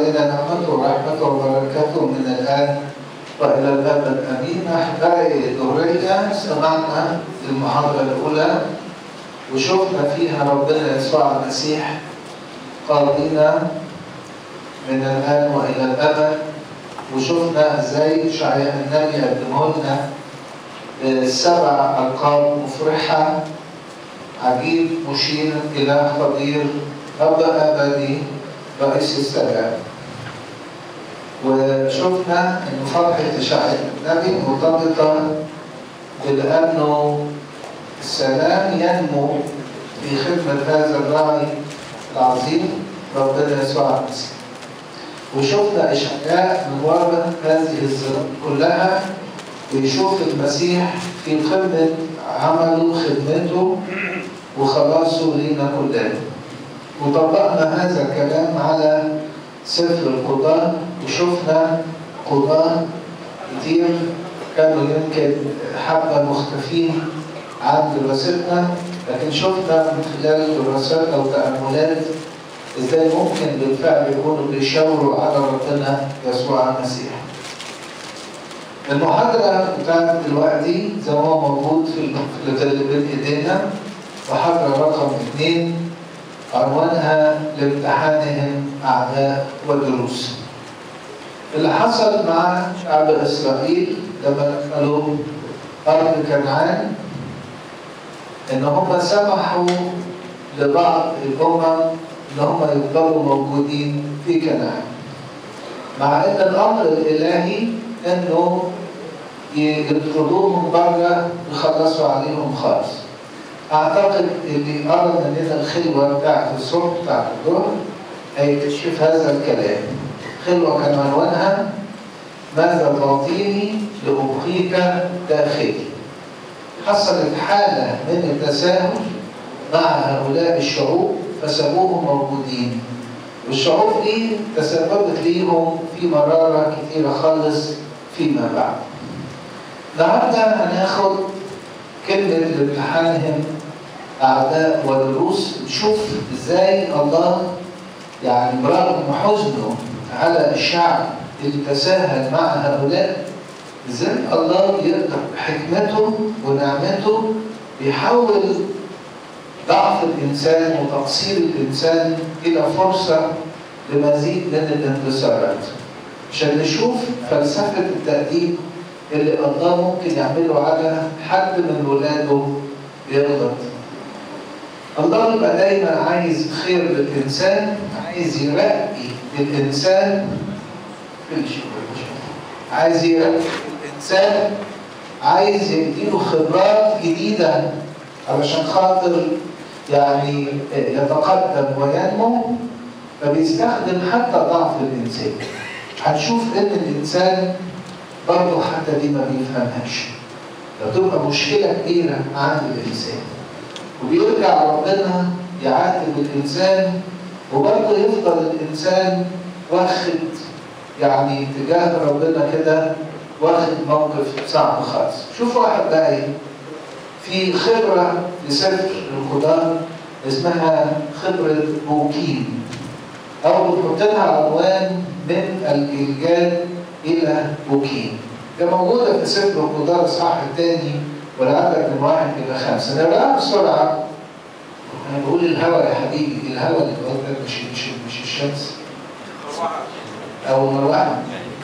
علينا نعمته ورحمته وبركاته من الآن وإلى الأبد أمين أحبائي الدورية سمعنا المحاضرة الأولى وشفنا فيها ربنا يسوع المسيح قاضينا من الآن وإلى الأبد وشفنا ازاي شعياء النبي قدمه لنا سبع ألقاب مفرحة عجيب مشير إله قدير أب أبدي رئيس السلام وشفنا أن فرحة شعياء النبي مرتبطة بأنه السلام ينمو في خدمة هذا الراعي العظيم ربنا يسوع المسيح وشفنا إشعياء من وراء هذه الظروف كلها بيشوف المسيح في قمة عمله خدمته وخلاصه لينا كلنا وطبقنا هذا الكلام على سفر القضاء وشفنا قضاء كتير كانوا يمكن حبة مختفين عن دراستنا لكن شفنا من خلال دراسات أو تأملات ازاي ممكن بالفعل يكونوا بيشاوروا على ربنا يسوع المسيح. المحاضرة بتاعت دلوقتي زي ما هو موجود في اللي بين ايدينا محاضرة رقم اثنين عنوانها لامتحانهم أعداء ودروس. اللي حصل مع شعب إسرائيل لما دخلوا أرض كنعان إن هم سمحوا لبعض الأمم ان هم يفضلوا موجودين في كنعان مع ان الامر الالهي انه يطردوهم بره يخلصوا عليهم خالص اعتقد اللي قرا مننا الخلوه بتاعت الصبح بتاعت الظهر هيكتشف هذا الكلام خلوه كان عنوانها ماذا تعطيني لابقيك داخلي حصلت حاله من التساهل مع هؤلاء الشعوب فسابوهم موجودين والشعوب دي تسببت ليهم في مرارة كثيرة خالص فيما بعد النهاردة هناخد كلمة لامتحانهم أعداء ودروس نشوف إزاي الله يعني برغم حزنه على الشعب اللي تساهل مع هؤلاء إزاي الله يقدر بحكمته ونعمته بيحول ضعف الإنسان وتقصير الإنسان إلى فرصة لمزيد من الانتصارات عشان نشوف فلسفة التأديب اللي الله ممكن يعمله على حد من ولاده يغلط الله يبقى دايما عايز خير للإنسان عايز يرقي الإنسان عايز يرقي الإنسان عايز يديله خبرات جديدة علشان خاطر يعني يتقدم وينمو فبيستخدم حتى ضعف الانسان هنشوف ان الانسان برضه حتى دي ما بيفهمهاش فتبقى مشكله كبيره عند الانسان وبيرجع ربنا يعاتب الانسان وبرضه يفضل الانسان واخد يعني تجاه ربنا كده واخد موقف صعب خالص شوفوا واحد بقى ايه في خبرة لسفر القضاء اسمها خبرة بوكين أو بنحط لها عنوان من الجلجال إلى بوكين ده موجودة في سفر القضاء الإصحاح الثاني والعدد من واحد إلى خمسة نقراها بسرعة أنا بقول الهواء يا حبيبي الهواء اللي بقول مش مش مش الشمس أو المروحة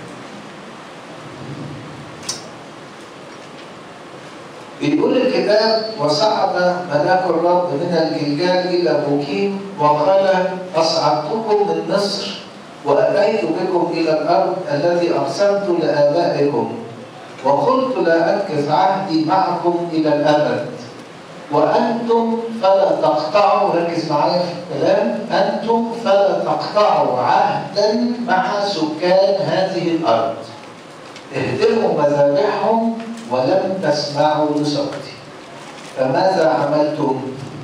بيقول الكتاب وصعد ملاك الرب من الجلجال الى بوكيم وقال اصعدتكم من مصر واتيت بكم الى الارض التي اقسمت لابائكم وقلت لا انكث عهدي معكم الى الابد وانتم فلا تقطعوا ركز معايا في الكلام انتم فلا تقطعوا عهدا مع سكان هذه الارض اهدموا مذابحهم ولم تسمعوا لصوتي فماذا عملتم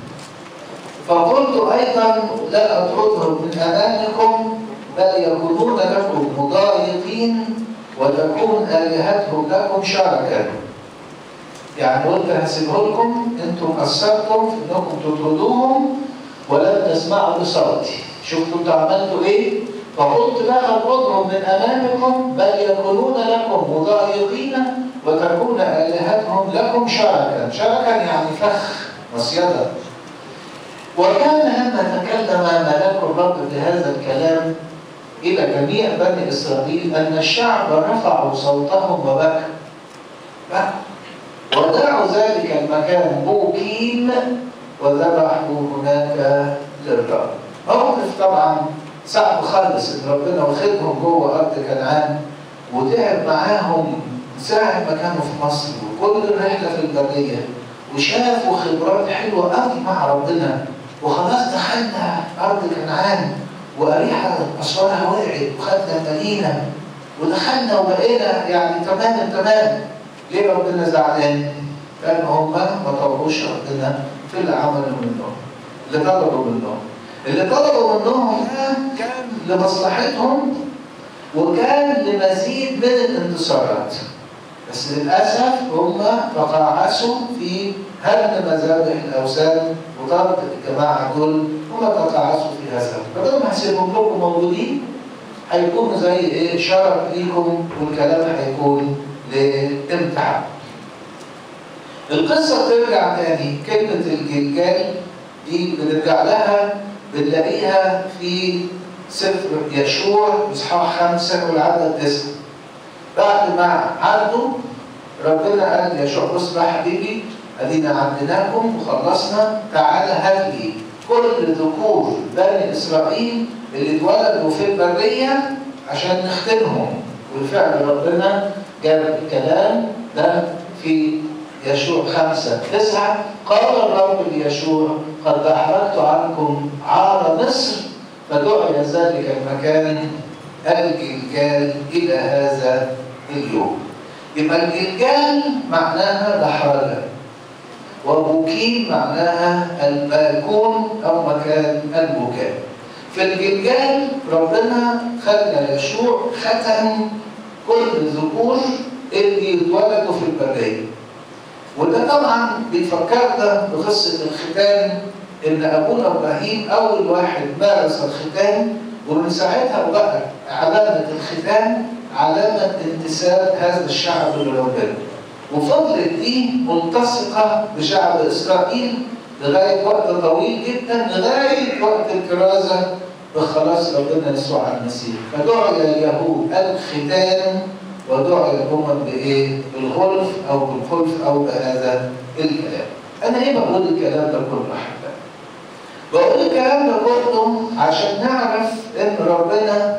فقلت ايضا لا اطردهم من امامكم بل يكونون لكم مضايقين وتكون الهتهم لكم شركا يعني قلت هسيبه لكم انتم قصرتم في انكم تطردوهم ولم تسمعوا لصوتي شفتوا انتوا عملتوا ايه فقلت لا أبغضهم من أمامكم بل يكونون لكم مضايقين وتكون آلهتهم لكم شركا شركا يعني فخ مصيدة وكان لما تكلم ملاك الرب بهذا الكلام إلى جميع بني إسرائيل أن الشعب رفعوا صوتهم وبكوا ودعوا ذلك المكان بوكيم وذبحوا هناك للرب موقف طبعا صعب خالص ان ربنا واخدهم جوه ارض كنعان وتعب معاهم ساعة ما كانوا في مصر وكل الرحلة في البرية وشافوا خبرات حلوة قوي مع ربنا وخلاص دخلنا أرض كنعان وأريحة أسوارها وقعت وخدنا المدينة ودخلنا وبقينا يعني تمام تمام ليه ربنا زعلان؟ لأن هم ما طلبوش ربنا في اللي عملوا منهم اللي طلبوا منهم اللي طلبوا منهم ده كان لمصلحتهم وكان لمزيد من الانتصارات بس للأسف هم تقاعسوا في هدم مذابح الأوثان وطرد الجماعة دول هم تقاعسوا في هذا فدول هسيبهم لكم موجودين هيكونوا زي ايه شرف ليكم والكلام هيكون لامتحان القصة بترجع تاني كلمة الجلجال دي بنرجع لها بنلاقيها في سفر يشوع اصحاح خمسة والعدد تسعة بعد ما عدوا ربنا قال يشوع بص بقى حبيبي ادينا عديناكم وخلصنا تعال هات لي كل ذكور بني اسرائيل اللي اتولدوا في البريه عشان نختمهم وبالفعل ربنا جاب الكلام ده في يشوع خمسة تسعة قال الرب ليشوع قد أحرقت عنكم عار مصر فدعي ذلك المكان الجلجال إلى هذا اليوم يبقى الجلجال معناها دحرجة وبوكين معناها الباكون أو مكان البكاء في الجلجال ربنا خلى يشوع ختم كل الذكور اللي يتولدوا في البرية وده طبعا بيفكرنا بقصة الختان إن أبونا إبراهيم أول واحد مارس الختان ومن ساعتها بقى علامة الختان علامة انتساب هذا الشعب لربنا وفضلت دي ملتصقة بشعب إسرائيل لغاية وقت طويل جدا لغاية وقت الكرازة بخلاص ربنا يسوع المسيح فدعي اليهود الختان ودعي الأمم بإيه؟ بالغلف أو بالخلف أو بهذا الكلام. أنا ليه بقول الكلام ده كله أحبائي؟ بقول الكلام ده كله عشان نعرف إن ربنا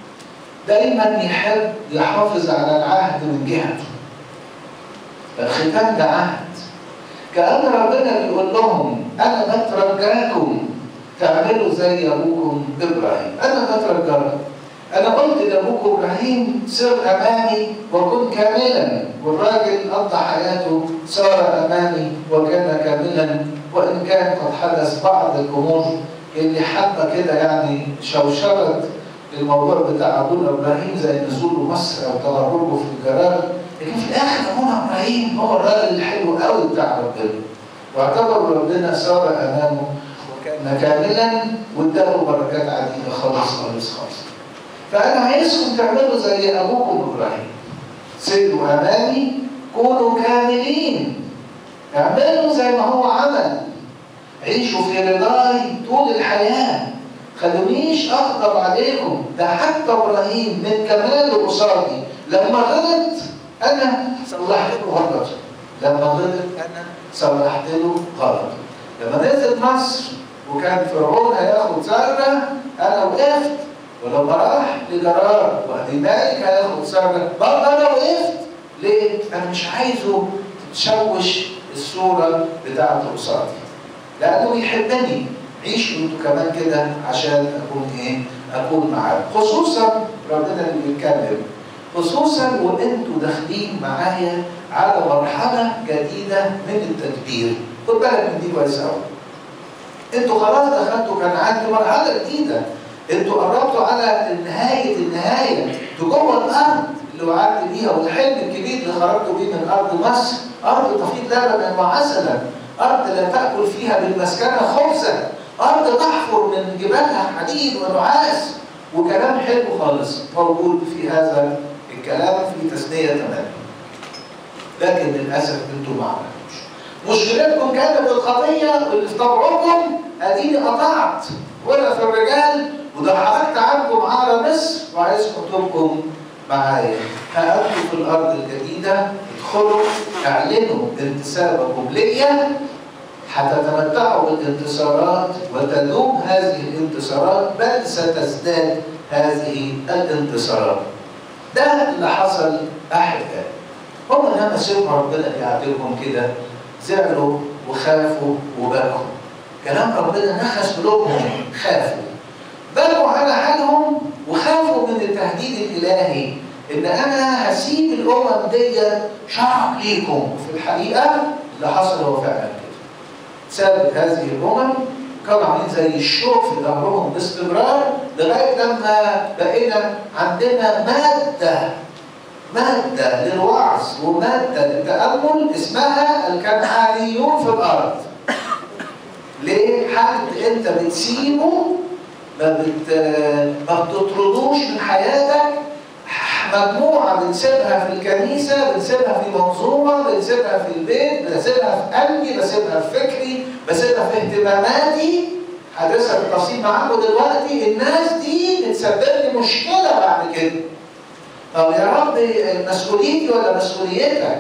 دايما يحب يحافظ على العهد من جهته. الختان ده عهد. كأن ربنا بيقول لهم أنا بترجاكم تعملوا زي أبوكم إبراهيم، أنا بترجاكم. أنا قلت لأبوك إبراهيم سر أمامي وكن كاملا والراجل قضى حياته سار أمامي وكان كاملا وإن كان قد حدث بعض الأمور اللي حابة كده يعني شوشرت الموضوع بتاع أبونا إبراهيم زي نزوله مصر أو تغربه في الجرار لكن في الآخر أبونا إبراهيم هو الراجل الحلو قوي بتاع ربنا واعتبر ربنا سار أمامه وكان كاملا واداله بركات عديدة خالص خالص خالص فأنا عايزكم تعملوا زي أبوكم إبراهيم سيروا أمامي كونوا كاملين اعملوا زي ما هو عمل عيشوا في رضاي طول الحياة خلونيش أغضب عليكم ده حتى إبراهيم من كمال قصادي لما غلط أنا صلحت له غلط لما غلط أنا صلحت له غلط لما نزل مصر وكان فرعون هياخد سارة أنا وقفت ولما راح لجرار وادي مالك هياخد سارة برضه أنا وقفت ليه؟ أنا مش عايزه تشوش الصورة بتاعته قصادي لأنه بيحبني عيشوا انتوا كمان كده عشان أكون إيه؟ أكون معاه خصوصا ربنا اللي بيتكلم خصوصا وانتوا داخلين معايا على مرحلة جديدة من التدبير خد بالك من دي كويس قوي انتوا خلاص دخلتوا كان عندي مرحلة جديدة انتوا قربتوا على نهاية النهاية انتوا جوه الأرض اللي وعدت بيها والحلم الكبير اللي خرجتوا بيه من أرض مصر أرض تفيض لبنا وعسلا أرض لا تأكل فيها بالمسكنة خبزا أرض تحفر من جبالها حديد ونعاس وكلام حلو خالص موجود في هذا الكلام في تثنية تمام لكن للأسف انتم ما عملتوش مشكلتكم كانت الخطية اللي في طبعكم اديني قطعت ولا في الرجال وضحكت عنكم على مصر وعايزكم تبقوا معايا ها انتم في الارض الجديده ادخلوا اعلنوا انتسابكم ليا هتتمتعوا بالانتصارات وتدوم هذه الانتصارات بل ستزداد هذه الانتصارات ده اللي حصل احبائي هم لما سمعوا ربنا بيعاتبهم كده زعلوا وخافوا وبكوا كلام ربنا نخس قلوبهم خافوا بكوا على حالهم وخافوا من التهديد الالهي ان انا هسيب الامم دي شرف ليكم وفي الحقيقه اللي حصل هو فعلا كده سابت هذه الامم كانوا عاملين زي الشوك في ظهرهم باستمرار لغايه لما بقينا عندنا ماده ماده للوعظ وماده للتامل اسمها الكنعانيون في الارض. ليه؟ حد انت بتسيبه ما بت ما بتطردوش من حياتك مجموعه بنسيبها في الكنيسه بنسيبها في منظومه بنسيبها في البيت بسيبها في قلبي بسيبها في فكري بسيبها في اهتماماتي هدرسها بالتفصيل معاكم دلوقتي الناس دي بتسبب لي مشكله بعد كده طب يا رب مسؤوليتي ولا مسؤوليتك؟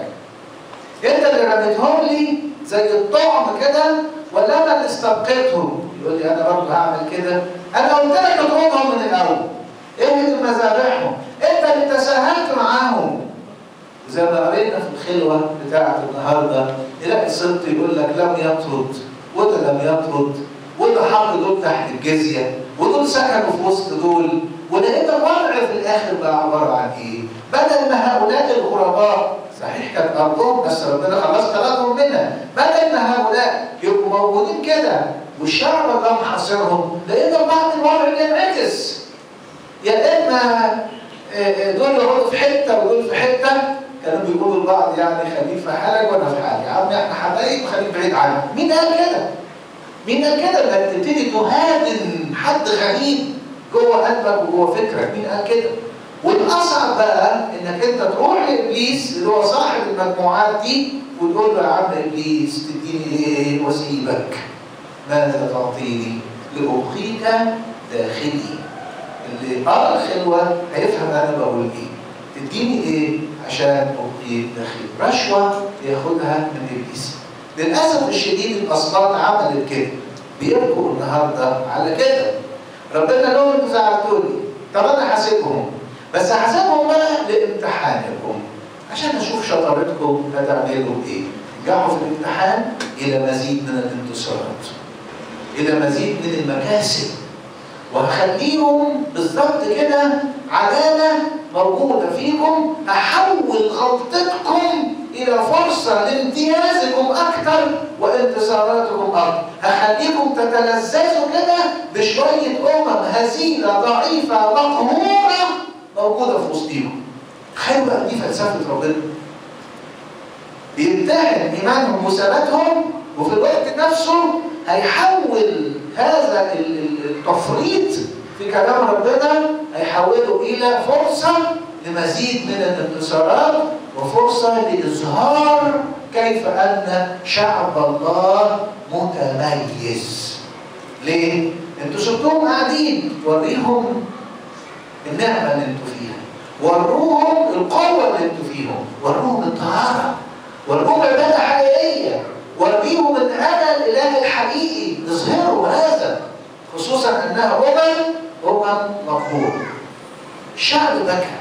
انت اللي رميتهم لي زي الطعم كده ولا انا اللي استبقيتهم؟ يقول لي انا برضه هعمل كده انا قلت لك اطردهم من الاول اهدم مذابحهم انت اللي تساهلت معاهم زي ما قرينا في الخلوه بتاعه النهارده تلاقي الصبت يقول لك لم يطرد وده لم يطرد وده حط دول تحت الجزيه ودول سكنوا في وسط دول ولقيت الوضع في الاخر بقى عباره عن ايه؟ بدل ما هؤلاء الغرباء صحيح كانت ارضهم بس ربنا خلاص خلقهم منها بدل ما هؤلاء يبقوا موجودين كده والشعب ده محاصرهم لقينا بعض الوضع بينعكس يا اما دول يقعدوا في حته ودول في حته كانوا بيقولوا لبعض يعني خليك في حالك وانا في حالي يا عم احنا حبايب خليك بعيد عني مين قال كده؟ مين قال كده؟ انك تبتدي تهادن حد غريب جوه قلبك وجوه فكرك مين قال كده؟ والاصعب بقى انك انت تروح لابليس اللي هو صاحب المجموعات دي وتقول له يا عم ابليس تديني ايه واسيبك ماذا تعطيني؟ لأبقيك داخلي اللي قرا الخلوه هيفهم انا بقول ايه تديني ايه عشان ابقيك داخلي رشوه ياخدها من ابليس للاسف الشديد الاصوات عملت كده بيبكوا النهارده على كده ربنا لهم انتوا زعلتوني طب انا حاسبهم بس هحاسبهم بقى لامتحانكم عشان اشوف شطارتكم هتعملوا ايه تنجحوا في الامتحان الى مزيد من الانتصارات الى مزيد من المكاسب وهخليهم بالظبط كده علامة موجودة فيكم أحول غلطتكم إلى فرصة لامتيازكم أكثر وانتصاراتكم أكثر هخليكم تتلذذوا كده بشوية أمم هزيلة ضعيفة مقهورة موجودة في وسطيكم تخيلوا بقى دي فلسفة ربنا بيمتحن إيمانهم وثباتهم وفي الوقت نفسه هيحول هذا التفريط في كلام ربنا هيحوله الى فرصه لمزيد من الانتصارات وفرصه لاظهار كيف ان شعب الله متميز. ليه؟ انتوا سبتوهم قاعدين وريهم النعمه اللي انتوا فيها. وروهم القوه اللي انتوا فيهم، وروهم الطهاره. وروهم عباده حقيقيه. وريهم ان انا الاله الحقيقي اظهروا هذا خصوصا انها امم امم مقبول الشعب بكى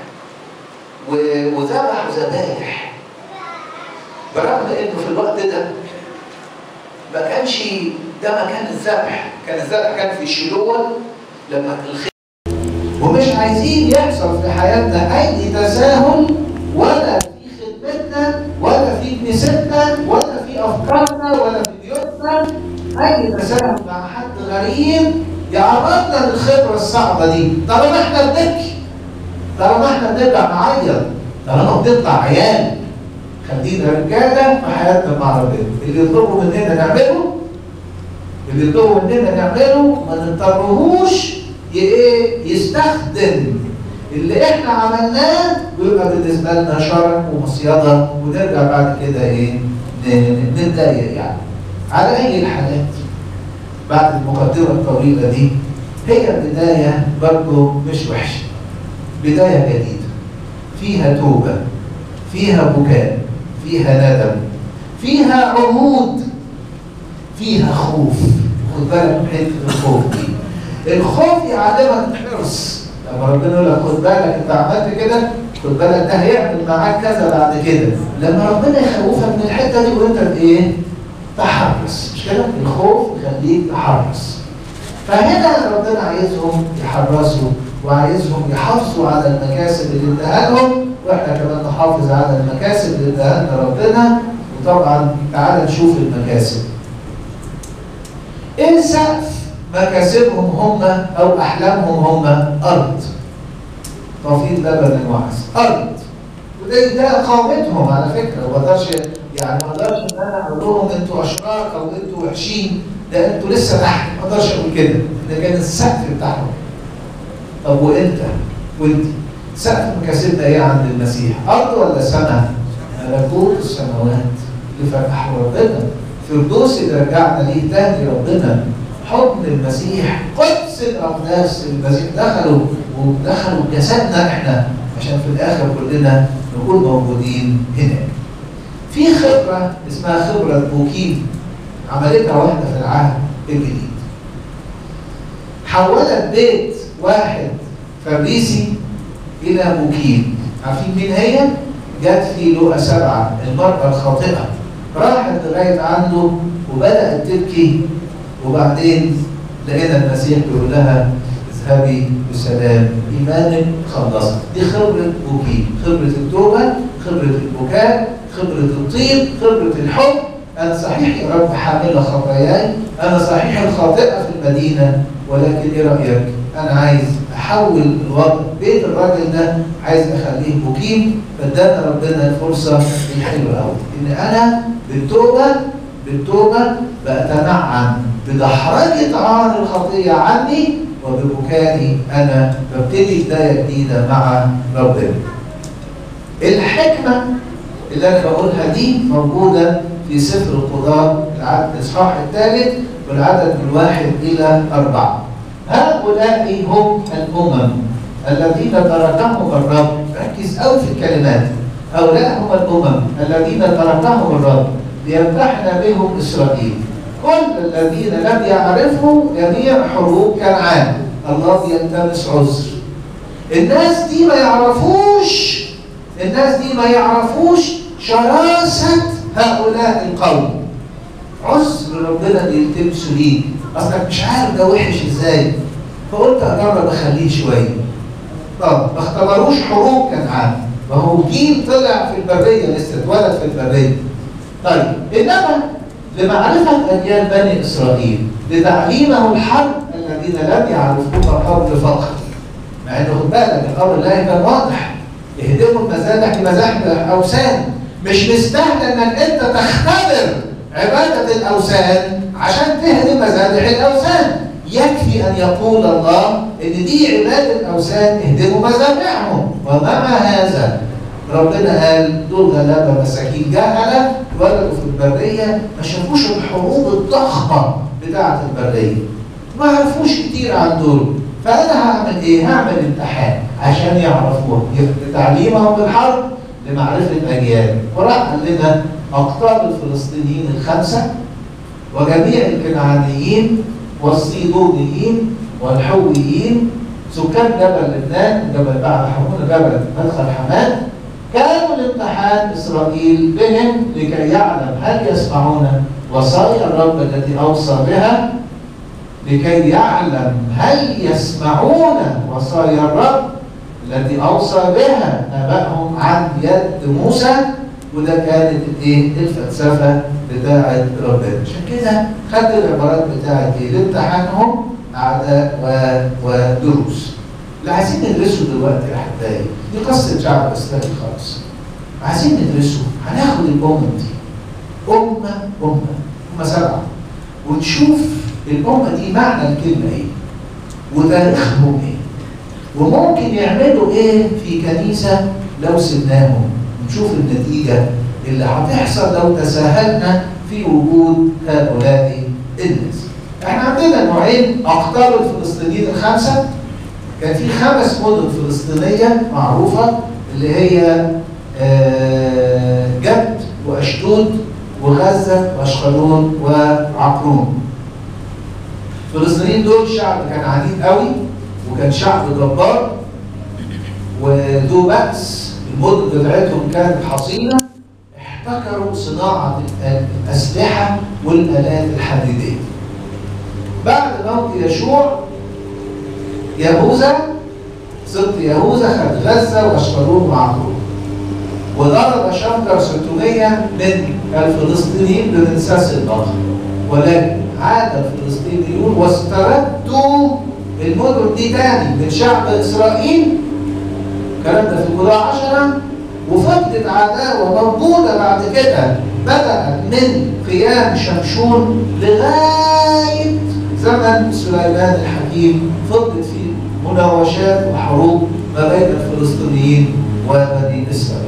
وذبح ذبائح برغم انه في الوقت ده ما كانش ده مكان الذبح كان الذبح كان في شيلوه لما الخير ومش عايزين يحصل في حياتنا اي تساهل ولا في خدمتنا ولا في كنيستنا ولا في افكارنا ولا في بيوتنا اي تساهل مع حد غريب يعرضنا للخبره الصعبه دي طالما احنا بنبكي طالما احنا بنرجع نعيط طالما بنطلع عيال خلينا رجاله في حياتنا مع ربنا اللي يطلبوا مننا نعمله اللي يطلبوا مننا نعمله ما نضطرهوش ايه يستخدم اللي احنا عملناه ويبقى بالنسبه لنا شر ومصيده ونرجع بعد كده ايه نتضايق يعني على اي الحالات بعد المقدمه الطويله دي هي بدايه برضه مش وحشه بدايه جديده فيها توبه فيها بكاء فيها ندم فيها عهود فيها خوف خد بالك من حته الخوف دي الخوف يعلمك الحرص لما ربنا يقول لك خد بالك انت عملت كده خد بالك ده هيعمل معاك كذا بعد كده لما ربنا يخوفك من الحته دي وانت ايه تحرص مش كده الخوف يخليك تحرص فهنا ربنا عايزهم يحرصوا وعايزهم يحافظوا على المكاسب اللي اداها لهم واحنا كمان نحافظ على المكاسب اللي اداها لنا ربنا وطبعا تعال نشوف المكاسب ايه سقف مكاسبهم هم او احلامهم هم ارض توفير لبن وعسل ارض وده ده قامتهم على فكره ما اقدرش يعني ما اقدرش ان انا اقول لهم انتوا اشرار او انتوا وحشين ده انتوا لسه تحت ما اقدرش اقول كده ده كان السقف بتاعهم طب وانت وانت سقف مكاسبنا ايه عند المسيح ارض ولا سماء ملكوت السماوات اللي فتحه ربنا فردوس اللي رجعنا ليه تاني ربنا حضن المسيح قدس الاقداس المسيح دخلوا ودخلوا جسدنا احنا عشان في الاخر كلنا نكون موجودين هناك. في خبره اسمها خبره بوكيم عملتها واحده في العهد الجديد. حولت بيت واحد فريسي الى بوكيم. عارفين مين هي؟ جت في لقا سبعه المراه الخاطئه راحت لغايه عنده وبدات تبكي وبعدين لقينا المسيح بيقول لها اذهبي بسلام ايمانك خلصت دي خبره بوكي خبره التوبه خبره البكاء خبره الطيب خبره الحب انا صحيح يا رب حامله خطاياي انا صحيح الخاطئه في المدينه ولكن ايه رايك انا عايز احول الوضع بيت الراجل ده عايز اخليه بوكيم فادانا ربنا الفرصه الحلوه قوي ان انا بالتوبه بالتوبه بتنعم بدحرجه عار الخطيه عني وببكائي انا ببتدي بدايه جديده مع ربنا. الحكمه اللي انا بقولها دي موجوده في سفر القضاء العدد الاصحاح الثالث والعدد من واحد الى اربعه. هؤلاء هم الامم الذين تركهم الرب ركز قوي في الكلمات هؤلاء هم الامم الذين تركهم الرب ليمتحن بهم اسرائيل كل الذين لم يعرفوا جميع حروب كنعان الله بيلتمس عذر الناس دي ما يعرفوش الناس دي ما يعرفوش شراسة هؤلاء القوم عذر ربنا بيلتمسوا ليه اصلك مش عارف ده وحش ازاي فقلت اجرب اخليه شويه طب ما اختبروش حروب كنعان ما هو جيل طلع في البريه لسه اتولد في البريه طيب انما لمعرفه اجيال بني اسرائيل لتعليمه الحرب الذين لم يعرفوها قبل فقط مع انه خد بالك الامر لا كان واضح يهدموا المذابح لمذابح الاوثان مش مستاهل انك انت تختبر عباده الاوثان عشان تهدم مذابح الاوثان يكفي ان يقول الله ان دي عباده اوثان اهدموا مذابحهم ومع هذا ربنا قال دول غلابه مساكين جهله ولدوا في البريه ما شافوش الحروب الضخمه بتاعه البريه ما عرفوش كتير عن دول فانا هعمل ايه؟ هعمل امتحان عشان يعرفوها لتعليمهم بالحرب لمعرفه اجيال وراح قال لنا اقطاب الفلسطينيين الخمسه وجميع الكنعانيين والصيدونيين والحويين سكان جبل لبنان جبل بعد حمون جبل مدخل حماد كانوا الامتحان اسرائيل بهم لكي يعلم هل يسمعون وصايا الرب التي اوصى بها لكي يعلم هل يسمعون وصايا الرب التي اوصى بها ابائهم عن يد موسى وده كانت الايه الفلسفه بتاعه ربنا عشان كده خدت العبارات بتاعه ايه لامتحانهم اعداء و... ودروس اللي عايزين ندرسه دلوقتي يا احبائي دي قصه شعب اسلامي خالص عايزين ندرسه هناخد الامم دي امه امه هم سبعه ونشوف الامه دي معنى الكلمه ايه وتاريخهم ايه وممكن يعملوا ايه في كنيسه لو سبناهم نشوف النتيجه اللي هتحصل لو تساهلنا في وجود هؤلاء الناس احنا عندنا نوعين اقطار الفلسطينيين الخمسه كان في خمس مدن فلسطينيه معروفه اللي هي آه، جد واشدود وغزه واشقلون وعقرون الفلسطينيين دول شعب كان عنيد قوي وكان شعب جبار وذو بأس المدن بتاعتهم كانت حصينه احتكروا صناعه الاسلحه والالات الحديديه بعد موت يشوع يهوذا سبط يهوذا خد غزه واشقلون وعقرون وضرب شمكر 600 من الفلسطينيين بمنساس البحر ولكن عاد الفلسطينيون واستردوا المدن دي تاني من شعب اسرائيل الكلام ده في القضاء عشرة وفضلت عداوة موجودة بعد كده بدأت من قيام شمشون لغاية زمن سليمان الحكيم فضلت في مناوشات وحروب ما بين الفلسطينيين وبني إسرائيل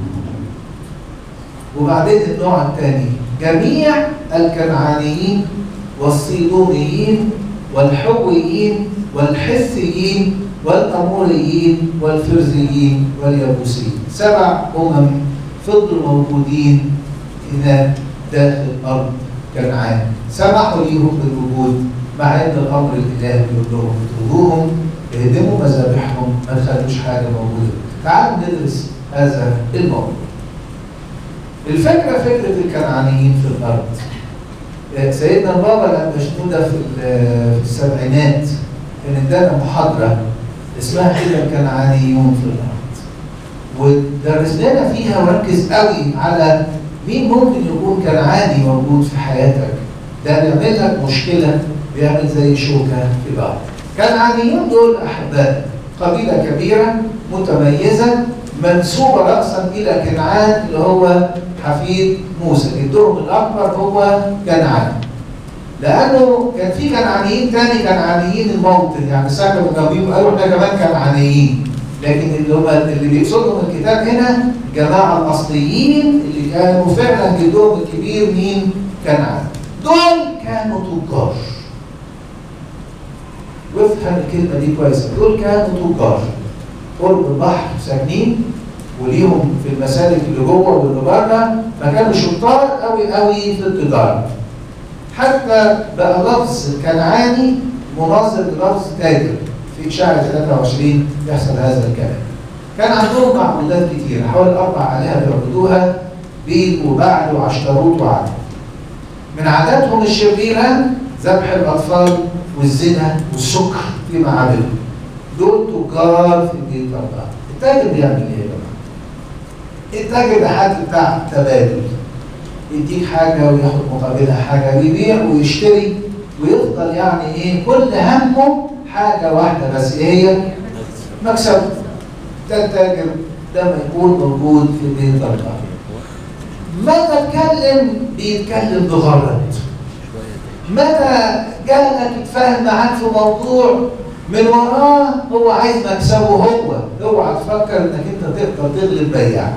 وبعدين النوع الثاني جميع الكنعانيين والصيدونيين والحويين والحثيين والأموريين والفرزيين واليابوسيين سبع أمم فضلوا موجودين هناك داخل أرض كنعان سمحوا ليهم بالوجود مع ان الامر الالهي بيقول لهم اطردوهم اهدموا مذابحهم ما تخلوش حاجه موجوده تعالوا ندرس هذا الموضوع الفكره فكره الكنعانيين في الارض سيدنا البابا لما شنودة في في السبعينات كان ادانا محاضره اسمها كده الكنعانيون في الارض ودرس لنا فيها وركز قوي على مين ممكن يكون كنعاني موجود في حياتك ده بيعمل لك مشكله بيعمل زي شوكه في بعض كنعانيون دول احباء قبيله كبيره متميزه منسوبه راسا الى كنعان اللي هو حفيد موسى جدهم الاكبر هو كنعان لانه كان في كنعانيين تاني كنعانيين الموطن يعني سكنوا جنبيهم قالوا احنا كمان كنعانيين لكن اللي هم اللي بيقصدهم الكتاب هنا الجماعه الاصليين اللي كانوا فعلا جدهم الكبير مين؟ كنعان دول كانوا تجار وافهم الكلمه دي كويس دول كانوا تجار قرب البحر ساكنين وليهم في المسالك اللي جوه واللي بره فكانوا شطار قوي قوي في التجاره حتى بقى لفظ كنعاني مناظر للفظ تاجر في اشاعه 23 يحصل هذا الكلام كان عندهم معبودات كتير حوالي اربع الهه بيعبدوها بيل وبعل وعشتروت وعد من عاداتهم الشريره ذبح الاطفال والزنا والسكر في معابدهم دول تجار في البيت الله التاجر بيعمل ايه يا جماعه؟ التاجر ده حد بتاع تبادل يديك حاجه وياخد مقابلها حاجه يبيع ويشتري ويفضل يعني ايه كل همه حاجه واحده بس ايه هي؟ مكسب ده التاجر لما يكون موجود في بيت الله متى اتكلم بيتكلم بغرض متى جالك يتفاهم معاك في موضوع من وراه هو عايز مكسبه هو اوعى تفكر انك انت تقدر تغلب بياع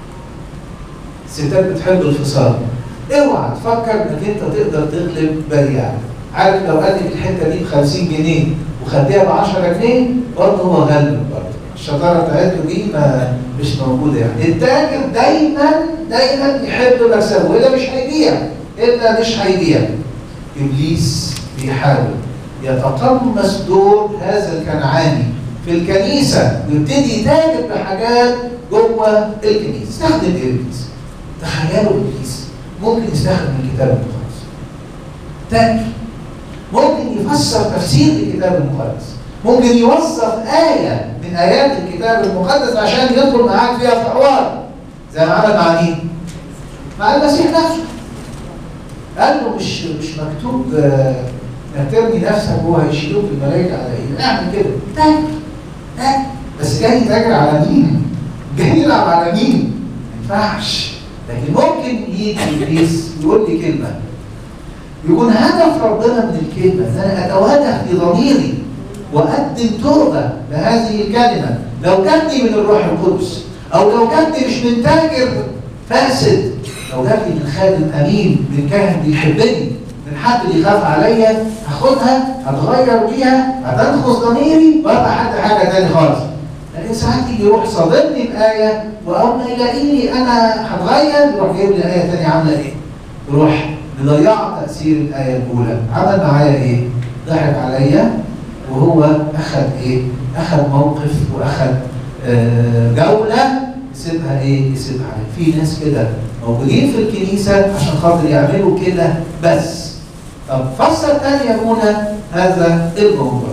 الستات بتحب الفصال اوعى تفكر انك انت تقدر تغلب بياع عارف لو قال لك الحته دي ب 50 جنيه وخديها ب 10 جنيه برضه هو غلب برضه الشطاره بتاعته دي ما مش موجوده يعني التاجر دايما دايما يحب مكسبه والا مش هيبيع الا مش هيبيع ابليس بيحاول يتقمص دور هذا الكنعاني في الكنيسه ويبتدي يتاجر بحاجات جوه الكنيسه استخدم ابليس تخيلوا ابليس ممكن يستخدم الكتاب المقدس تاجر ممكن يفسر تفسير الكتاب المقدس ممكن يوظف آية من آيات الكتاب المقدس عشان يدخل معاك فيها في حوار زي ما عمل مع مين؟ مع المسيح نفسه قال له مش مش مكتوب انك ترمي نفسك وهو هيشيلوك الملائكه على ايه؟ اعمل كده تاجر تاجر بس جاي تاجر على مين؟ جاي يلعب على مين؟ ما ينفعش لكن ممكن يجي ابليس يقول لي كلمه يكون هدف ربنا من الكلمه ان انا اتوهدف بضميري وقدم توبه لهذه الكلمه لو جات لي من الروح القدس او لو جات لي مش من تاجر فاسد لو جات لي من خادم امين من كاهن بيحبني من حد بيخاف عليا هاخدها هتغير بيها هتنخص ضميري وابقى حد حاجه تاني خالص لكن ساعات يجي يروح صادمني بآية وأول ما يلاقيني أنا هتغير يروح جايب لي آية تانية عاملة إيه؟ يروح مضيع تأثير الآية الأولى عمل معايا إيه؟ ضحك عليا وهو أخذ إيه؟ أخذ موقف وأخذ آه جولة يسيبها إيه؟ يسيبها عليه في ناس كده موجودين في الكنيسة عشان خاطر يعملوا كده بس طب فسر تاني يا منى هذا الموضوع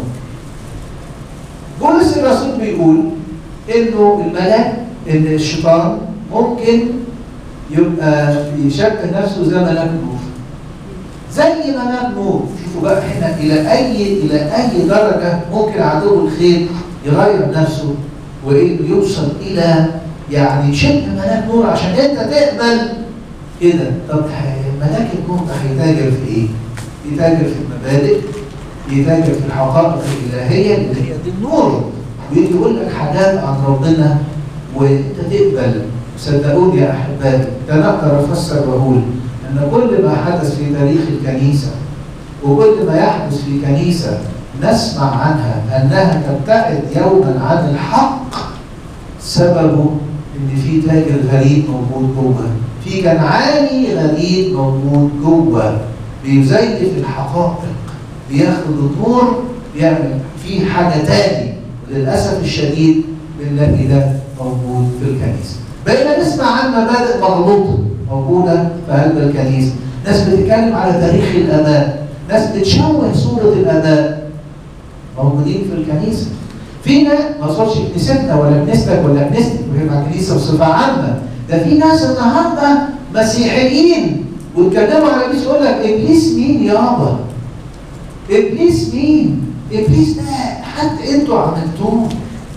بولس الرسول بيقول انه الملاك ان الشيطان ممكن يبقى يشبه نفسه زي ملاك نور زي ملاك نور شوفوا بقى احنا الى اي الى اي درجه ممكن عدو الخير يغير نفسه وانه يوصل الى يعني شبه ملاك نور عشان انت تقبل ايه ده؟ طب ملاك النور ده هيتاجر في ايه؟ يتاجر في المبادئ يتاجر في الحقائق الإلهية اللي هي دي النور ويجي يقول لك حاجات عن ربنا وانت تقبل صدقوني يا احبائي ده انا اقدر افسر واقول ان كل ما حدث في تاريخ الكنيسه وكل ما يحدث في كنيسه نسمع عنها انها تبتعد يوما عن الحق سببه ان في تاجر غريب موجود جوه في كنعاني غريب موجود جوه بيزيف الحقائق بياخد النور بيعمل فيه حاجه تاني وللاسف الشديد بنلاقي ده موجود في الكنيسه. بقينا نسمع عن مبادئ مغلوطه موجوده في قلب الكنيسه، ناس بتتكلم على تاريخ الاباء، ناس بتشوه صوره الاباء موجودين في الكنيسه. فينا ما اقصدش كنيستنا ولا كنيستك ولا كنيستك وهي كنيسه بصفه عامه، ده في ناس النهارده مسيحيين ويتكلموا على ابليس يقول لك ابليس مين يابا؟ ابليس مين؟ ابليس ده حتى انتوا عملتوه.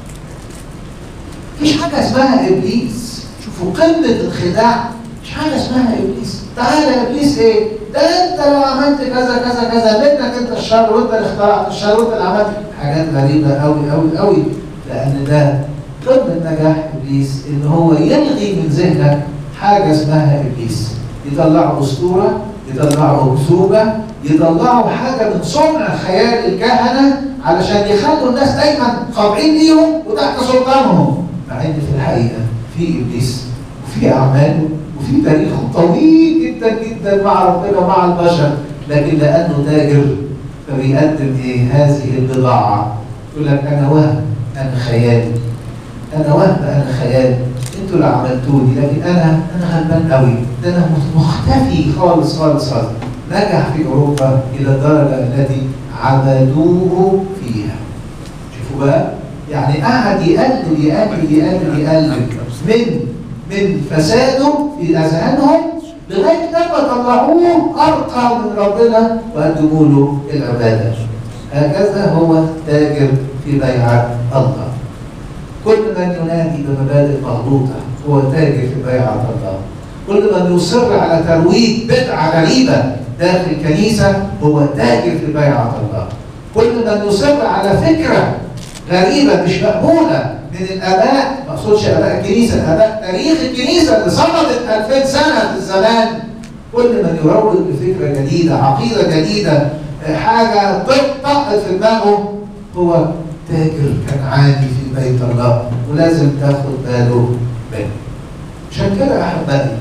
مفيش حاجه اسمها ابليس. شوفوا قمه الخداع مش حاجه اسمها ابليس. تعالى يا ابليس ايه؟ ده انت لو عملت كذا كذا كذا منك انت الشر وانت اللي اخترعت الشر وانت اللي عملت حاجات غريبه قوي قوي قوي لان ده قمه نجاح ابليس ان هو يلغي من ذهنك حاجه اسمها ابليس. يطلعوا اسطوره يطلعوا كتوبه يطلعوا حاجه من صنع خيال الكهنه علشان يخلوا الناس دايما خاضعين ليهم وتحت سلطانهم مع ان في الحقيقه في ابليس وفي اعماله وفي تاريخه طويل جدا جدا مع ربنا ومع البشر لكن لانه تاجر فبيقدم ايه هذه البضاعه يقول لك انا وهم انا خيال انا وهم انا خيال انتوا اللي عملتوني لكن انا انا غلبان قوي ده انا مختفي خالص خالص خالص نجح في اوروبا الى الدرجه التي عبدوه فيها شوفوا بقى يعني قعد يقلب يقلب يقلب يقلب من من فساده في اذهانهم لغايه لما طلعوه ارقى من ربنا وقدموا له العباده هكذا هو تاجر في بيعه الله كل من ينادي بمبادئ مغلوطه هو تاجر في بيعه الله كل من يصر على ترويج بدعه غريبه داخل الكنيسه هو تاجر في بيعه الله كل من يصر على فكره غريبه مش مقبوله من الاباء ما اقصدش اباء الكنيسه اباء تاريخ الكنيسه اللي صمدت 2000 سنه في الزمان كل من يروج بفكره جديده عقيده جديده حاجه طقت في دماغه هو تاجر كنعاني في بيت الله ولازم تاخد باله منه عشان كده احبائي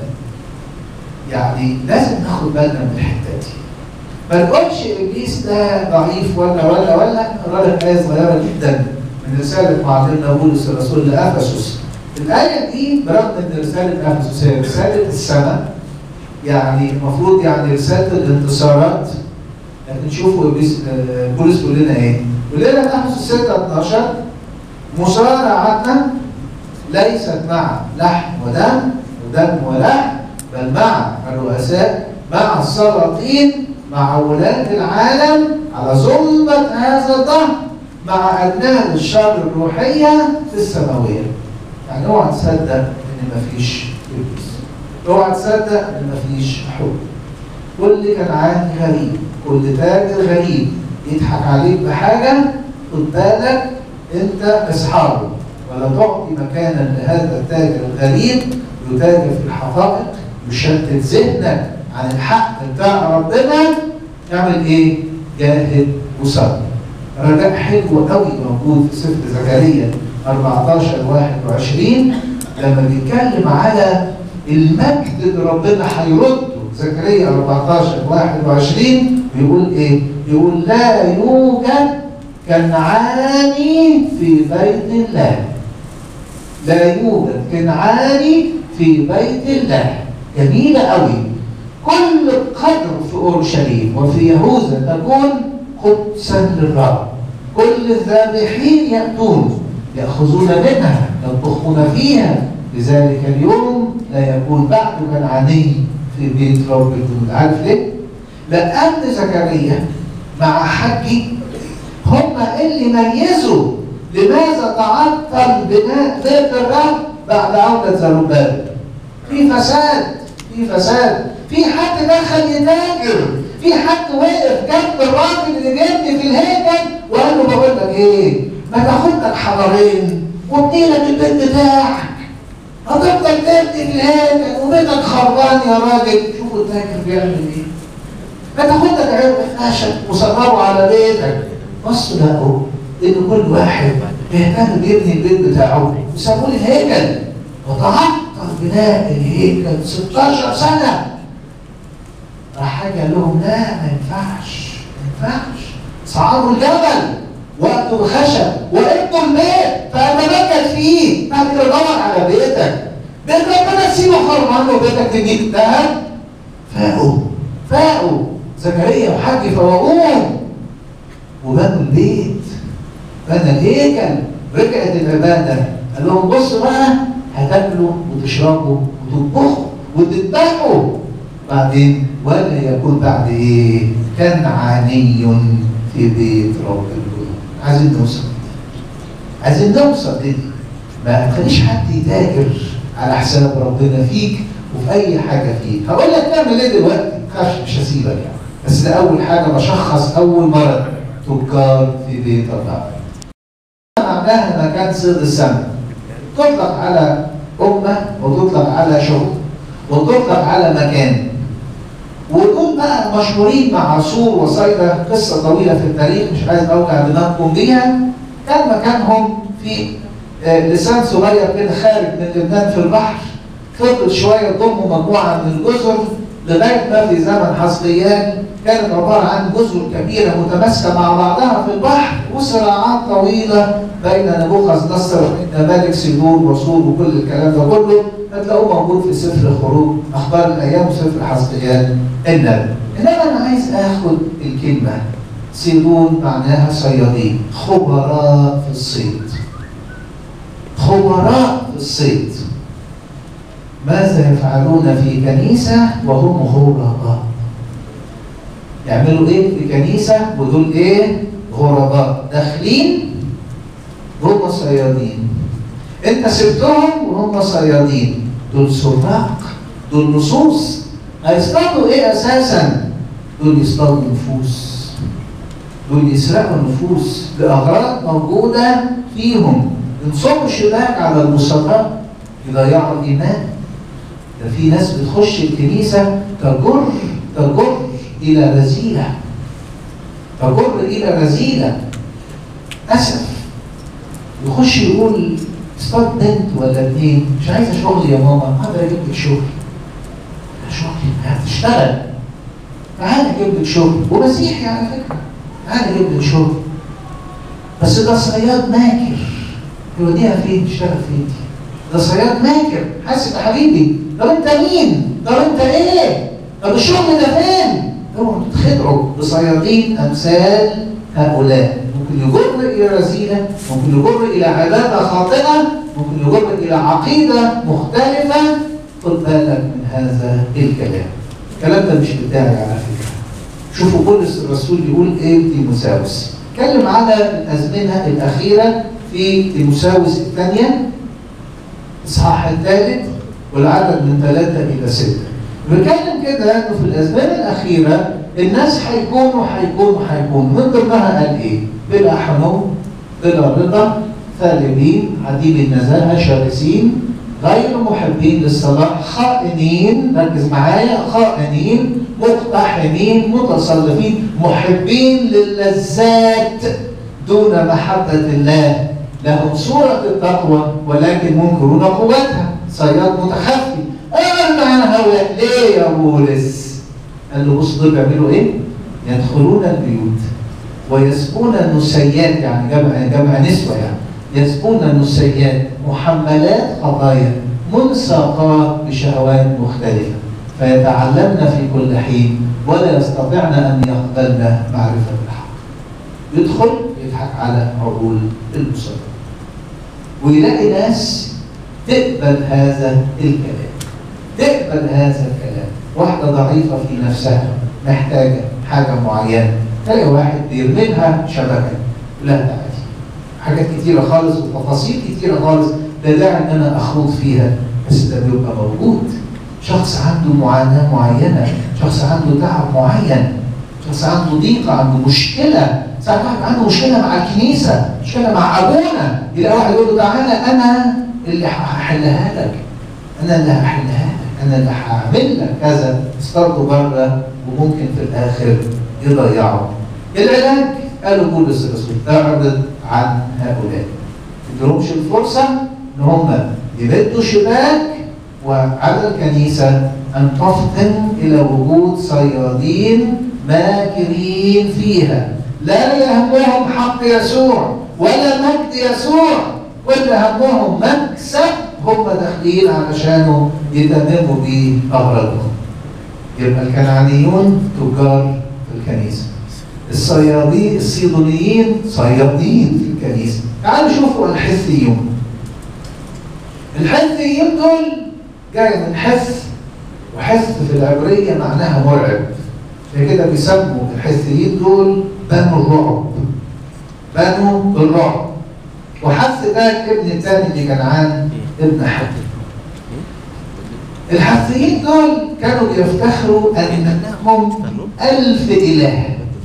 يعني لازم ناخد بالنا من الحته دي ما نقولش ابليس ده ضعيف ولا ولا ولا اقرا لك ايه صغيره جدا من رساله معلمنا بولس الرسول لافسس الايه دي برغم ان رساله افسس هي رساله السماء يعني المفروض يعني رساله الانتصارات لكن شوفوا ابليس بولس بيقول لنا ايه؟ بيقول لنا في افسس 6 12 مصارعتنا ليست مع لحم ودم ودم ولحم بل مع الرؤساء مع السلاطين مع ولاة العالم على ظلمة هذا الظهر مع أبناء الشر الروحية في السماوية. يعني اوعى تصدق إن مفيش إبليس. اوعى تصدق إن مفيش حب. كل كنعاني غريب، كل تاجر غريب يضحك عليك بحاجة خد بالك انت اصحابه ولا تعطي مكانا لهذا التاجر الغريب يتاجر في الحقائق يشتت ذهنك عن الحق بتاع ربنا يعمل ايه؟ جاهد وصبر رجاء حلو قوي موجود في سفر زكريا 14 21 لما بيتكلم على المجد اللي ربنا هيرده زكريا 14 21 بيقول ايه؟ بيقول لا يوجد كنعاني في بيت الله لا يوجد كنعاني في بيت الله جميلة قوي كل قدر في أورشليم وفي يهوذا تكون قدسا للرب كل الذابحين يأتون يأخذون منها يطبخون فيها لذلك اليوم لا يكون بعد كنعاني في بيت رب الجنود عارف ليه؟ لأن زكريا مع حجي هم اللي ميزوا لماذا تعطل بناء بيت الرب بعد عودة زربابل في فساد في فساد في حد دخل يتاجر في حد وقف جنب الراجل اللي جابني في الهيكل وقال له بقول لك ايه ما تاخد لك حجرين وابني لك البيت بتاعك هتفضل تبني في الهيكل وبيتك خربان يا راجل شوفوا التاجر بيعمل ايه ما تاخد لك عرق خشب وصغره على بيتك بصوا لقوا ان كل واحد بيهتم بيبني البيت بتاعه وسابوا لي الهيكل وتعطل بناء الهيكل 16 سنه راح حاجه لهم لا ما ينفعش ما ينفعش صعدوا الجبل وقتوا الخشب وابنوا البيت فأمانك فيه بعد كده دور على بيتك بيت ربنا تسيبه خربان وبيتك تجيب ذهب فاقوا فاقوا زكريا وحاج فوقوهم وبنوا البيت بنى الهيكل رجعت العباده قال لهم بصوا بقى هتاكلوا وتشربوا وتطبخوا وتذبحوا بعدين ولا يكون بعد ايه؟ كنعاني في بيت رب الجنود عايزين نوصل عايزين نوصل لدي ما تخليش حد يتاجر على حساب ربنا فيك وفي اي حاجه فيك هقول لك تعمل ايه دلوقتي خش مش هسيبك يعني بس ده اول حاجه بشخص اول مرض تجار في بيت الله معناها مكان صيد السمك تطلق على امه وتطلق على شغل وتطلق على مكان ودول بقى مشهورين مع سور وصيدا قصه طويله في التاريخ مش عايز اوجع دماغكم بيها كان مكانهم في لسان صغير كده خارج من لبنان في البحر فضل شويه ضموا مجموعه من الجزر لغايه ما في زمن حصريان كانت عباره عن جزر كبيره متماسكه مع بعضها في البحر وصراعات طويله بين نبوخذ نصر ملك سيدون وصول وكل الكلام ده كله هتلاقوه موجود في سفر الخروج اخبار الايام وسفر حزقيال النبي انما انا عايز اخد الكلمه سيدون معناها صيادين خبراء في الصيد خبراء في الصيد ماذا يفعلون في كنيسة وهم غرباء يعملوا ايه في كنيسة ودول ايه غرباء داخلين هم صيادين انت سبتهم وهم صيادين دول سراق دول لصوص هيصطادوا ايه اساسا دول يصطادوا نفوس دول يسرقوا النفوس باغراض موجوده فيهم ينصبوا شباك على البسطاء يضيعوا الايمان ده في ناس بتخش الكنيسه تجر تجر الى رذيله تجر الى رذيله اسف يخش يقول اصطاد بنت ولا اتنين مش عايزه شغل يا ماما اقدر اجيب لك شغل شغل هتشتغل تعالى اجيب لك شغل ومسيحي على فكره تعالى اجيب لك شغل بس ده صياد ماكر يوديها فين تشتغل فين ده صياد ماكر حاسب يا حبيبي طب انت مين؟ طب انت ايه؟ طب الشغل ده فين؟ اوعوا تتخدعوا بصيادين امثال هؤلاء ممكن يجر الى رذيله ممكن يجر الى عباده خاطئه ممكن يجر الى عقيده مختلفه خد بالك من هذا الكلام الكلام ده مش بتاعي على فكره شوفوا بولس الرسول بيقول ايه تيموساوس اتكلم على الازمنه الاخيره في تيموساوس الثانيه الاصحاح الثالث والعدد من ثلاثه الى سته بيتكلم كده انه في الازمنه الاخيره الناس هيكونوا هيكونوا هيكونوا من ضمنها قال ايه؟ بلا حنو بلا رضا ثالبين عديم النزاهة شرسين غير محبين للصلاة خائنين ركز معايا خائنين مقتحمين متصلفين محبين للذات دون محبة الله لهم صورة التقوى ولكن منكرون قوتها صياد متخفي أنا مع هؤلاء ليه يا بولس؟ قال له بص دول بيعملوا إيه؟ يدخلون البيوت ويسقون النسيات يعني جمع جمع نسوة يعني يسقون النسيات محملات خطايا منساقات بشهوات مختلفة فيتعلمن في كل حين ولا يستطعن أن يقبلن معرفة الحق يدخل يضحك على عقول المصلين ويلاقي ناس تقبل هذا الكلام تقبل هذا الكلام واحدة ضعيفة في نفسها محتاجة حاجة معينة تلاقي واحد بيرمي لها شبكة لا لا حاجات كتيرة خالص وتفاصيل كتيرة خالص لا داعي ان انا اخوض فيها بس ده بيبقى موجود شخص عنده معاناة معينة شخص عنده تعب معين شخص عنده ضيقة عنده مشكلة ساعات واحد عنده مشكلة مع الكنيسة مشكلة مع أبونا يلاقي واحد يقول له تعالى أنا اللي هحلها لك أنا اللي هحلها لك أنا اللي هعمل لك كذا استرضوا بره وممكن في الآخر يضيعوا العلاج قالوا بولس الرسول اعرض عن هؤلاء ما تديهمش الفرصة إن هم يمدوا شباك وعلى الكنيسة أن تفطن إلى وجود صيادين ماكرين فيها لا يهمهم حق يسوع ولا مجد يسوع واللي همهم مكسب هم داخلين علشانه يتمموا بيه أغراضهم يبقى الكنعانيون تجار في الكنيسة الصيادين الصيدونيين صيادين في الكنيسة تعالوا شوفوا الحثيون الحثيين دول جاي من حث وحث في العبرية معناها مرعب عشان كده بيسموا الحثيين دول بنو الرعب بنو الرعب وحث ده ابن الثاني لكنعان ابن حث الحثيين دول كانوا بيفتخروا ان لهم ألف إله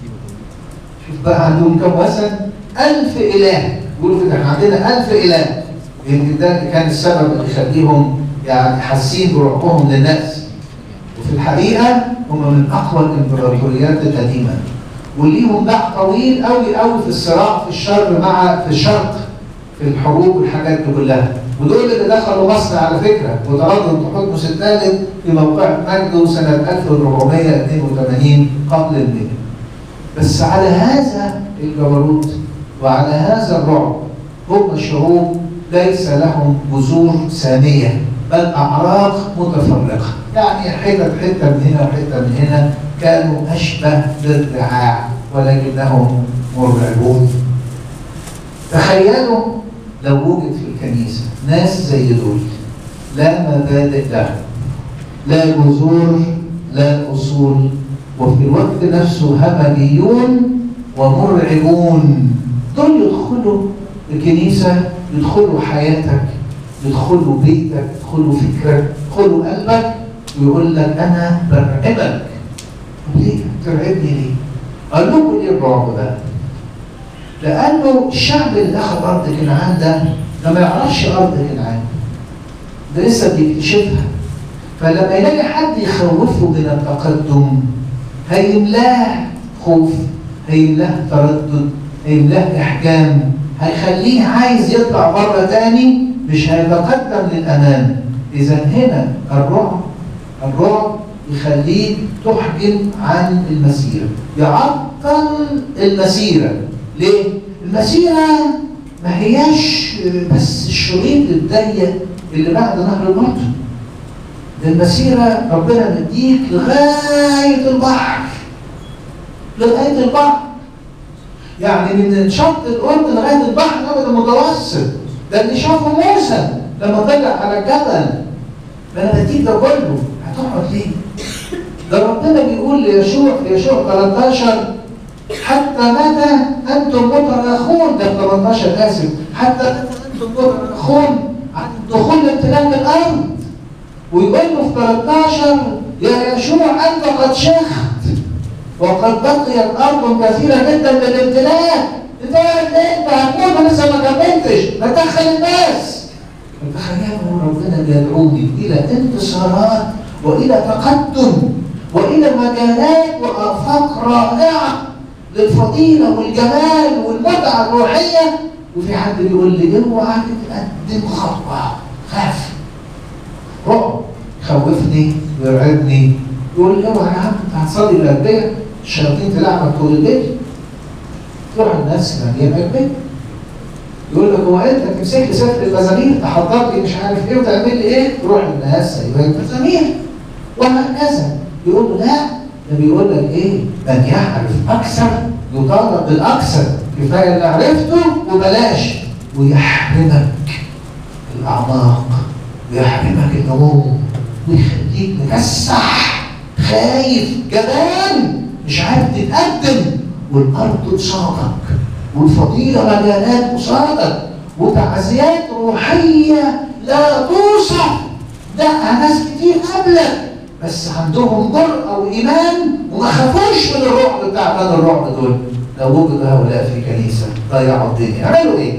شوف بقى عندهم كم وثن ألف إله يقولوا كده احنا عندنا ألف إله يمكن ده كان السبب اللي يخليهم يعني حاسين برعبهم للناس وفي الحقيقة هم من أقوى الإمبراطوريات القديمة وليهم باع طويل قوي قوي في الصراع في الشر مع في الشرق في الحروب والحاجات دي كلها ودول اللي دخلوا مصر على فكرة وطردوا تحتمس الثالث في موقع مجده سنة 1482 قبل الميلاد بس على هذا الجبروت وعلى هذا الرعب هم شعوب ليس لهم جذور سامية بل أعراق متفرقة يعني حتة حتة من هنا وحتة من هنا كانوا أشبه بالرعاع ولكنهم مرعبون تخيلوا لو وجد في الكنيسة ناس زي دول لا مبادئ لهم لا جذور لا أصول وفي الوقت نفسه همجيون ومرعبون دول يدخلوا الكنيسة يدخلوا حياتك يدخلوا بيتك يدخلوا فكرك يدخلوا قلبك ويقول لك أنا برعبك ليه؟ ترعبني ليه؟ أقول لكم ليه الرعب ده؟ لأنه الشعب اللي أخذ أرض كنعان ده ده ما يعرفش أرض كنعان ده لسه بيكتشفها فلما يلاقي حد يخوفه من التقدم هيملاه خوف هيملاه تردد هيملاه إحجام هيخليه عايز يطلع مرة تاني مش هيتقدم للأمام إذا هنا الرعب الرعب يخليك تحجم عن المسيرة يعطل المسيرة ليه؟ المسيرة ما هياش بس الشريط الضيق اللي بعد نهر الأردن ده المسيرة ربنا مديك لغاية البحر لغاية البحر يعني من شط الأردن لغاية البحر الأبيض المتوسط ده اللي شافه موسى لما طلع على الجبل ما انا بديك ده كله هتقعد ليه؟ ده ربنا بيقول ليشوع في يشوع 13 حتى متى انتم متراخون ده 13 اسف حتى متى انتم متراخون عن دخول امتلاك الارض ويقول له في 13 يا يشوع انت قد شخت وقد بقيت ارض كثيره جدا للامتلاك انت قاعد ليه انت هتموت انا لسه ما كملتش ما تدخل الناس تخيلوا ربنا بيدعوني الى انتصارات والى تقدم والى مجالات وافاق رائعه للفضيله والجمال والمتعه الروحيه وفي حد بيقول لي اوعى تتقدم خطوه خاف رعب خوفني ويرعبني يقول لي اوعى يا عم انت هتصلي الانبياء الشياطين تلعبك طول الليل تروح الناس مليانه البيت يقول لك هو انت تمسك لي سفر المزامير تحضر لي مش عارف ايه وتعمل لي ايه تروح الناس ايوه المزامير وهكذا يقول له لا ده بيقول لك ايه من يعرف اكثر يطالب بالاكثر كفايه اللي عرفته وبلاش ويحرمك الاعماق ويحرمك النمو ويخليك مكسح خايف جبان مش عارف تتقدم والارض قصادك والفضيله مجالات قصادك وتعزيات روحيه لا توصف ده ناس كتير قبلك بس عندهم جرأة وإيمان وما خافوش من الرعب بتاع بني الرعب دول لو وجد هؤلاء في كنيسة ضيعوا الدنيا يعملوا إيه؟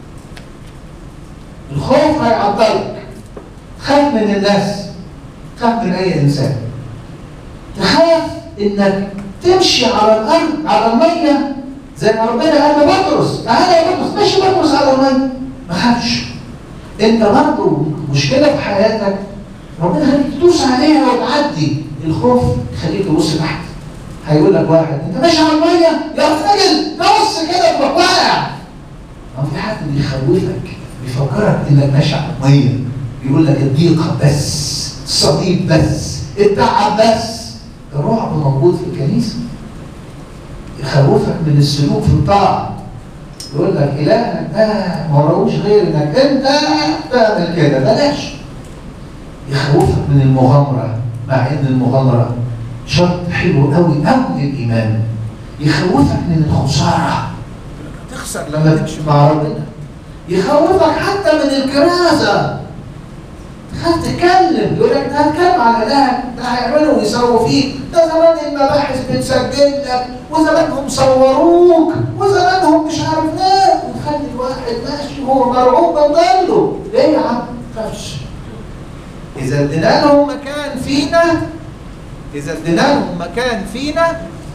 الخوف هيعطلك خاف من الناس خاف من أي إنسان تخاف إنك تمشي على الأرض على المية زي ما ربنا قال لبطرس تعالى يا بطرس مشي بطرس على المية ما خافش انت برضه مشكله في حياتك ربنا خليك تدوس عليها وتعدي الخوف خليك تبص تحت هيقول لك واحد انت ماشي على الميه يا راجل بص كده تروح واقع ما في حد بيخوفك بيفكرك انك ماشي على الميه يقول لك الضيقه بس الصليب بس التعب بس الرعب موجود في الكنيسه يخوفك من السلوك في الطاعه يقول لك الهك ده ما وراهوش غير انك انت تعمل كده بلاش يخوفك من المغامره مع ان المغامره شرط حلو قوي قوي للايمان يخوفك من الخساره تخسر لما تمشي مع ربنا يخوفك حتى من الكرازه تخاف تتكلم يقول لك ده هتكلم على ده ده هيعملوا ويسووا فيك ده زمان المباحث بتسجل لك وزمانهم صوروك وزمانهم مش عارف ايه وتخلي الواحد ماشي وهو مرعوب من ضله ليه يا عم؟ خافش اذا ادينا لهم مكان فينا اذا ادينا لهم مكان فينا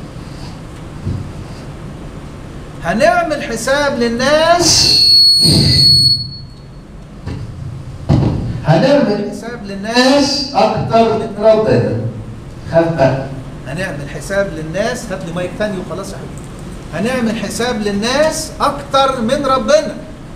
هنعمل حساب للناس هنعمل حساب للناس اكتر من ربنا خاف بقى هنعمل حساب للناس هات لي مايك تاني وخلاص يا حبيبي هنعمل حساب للناس اكتر من ربنا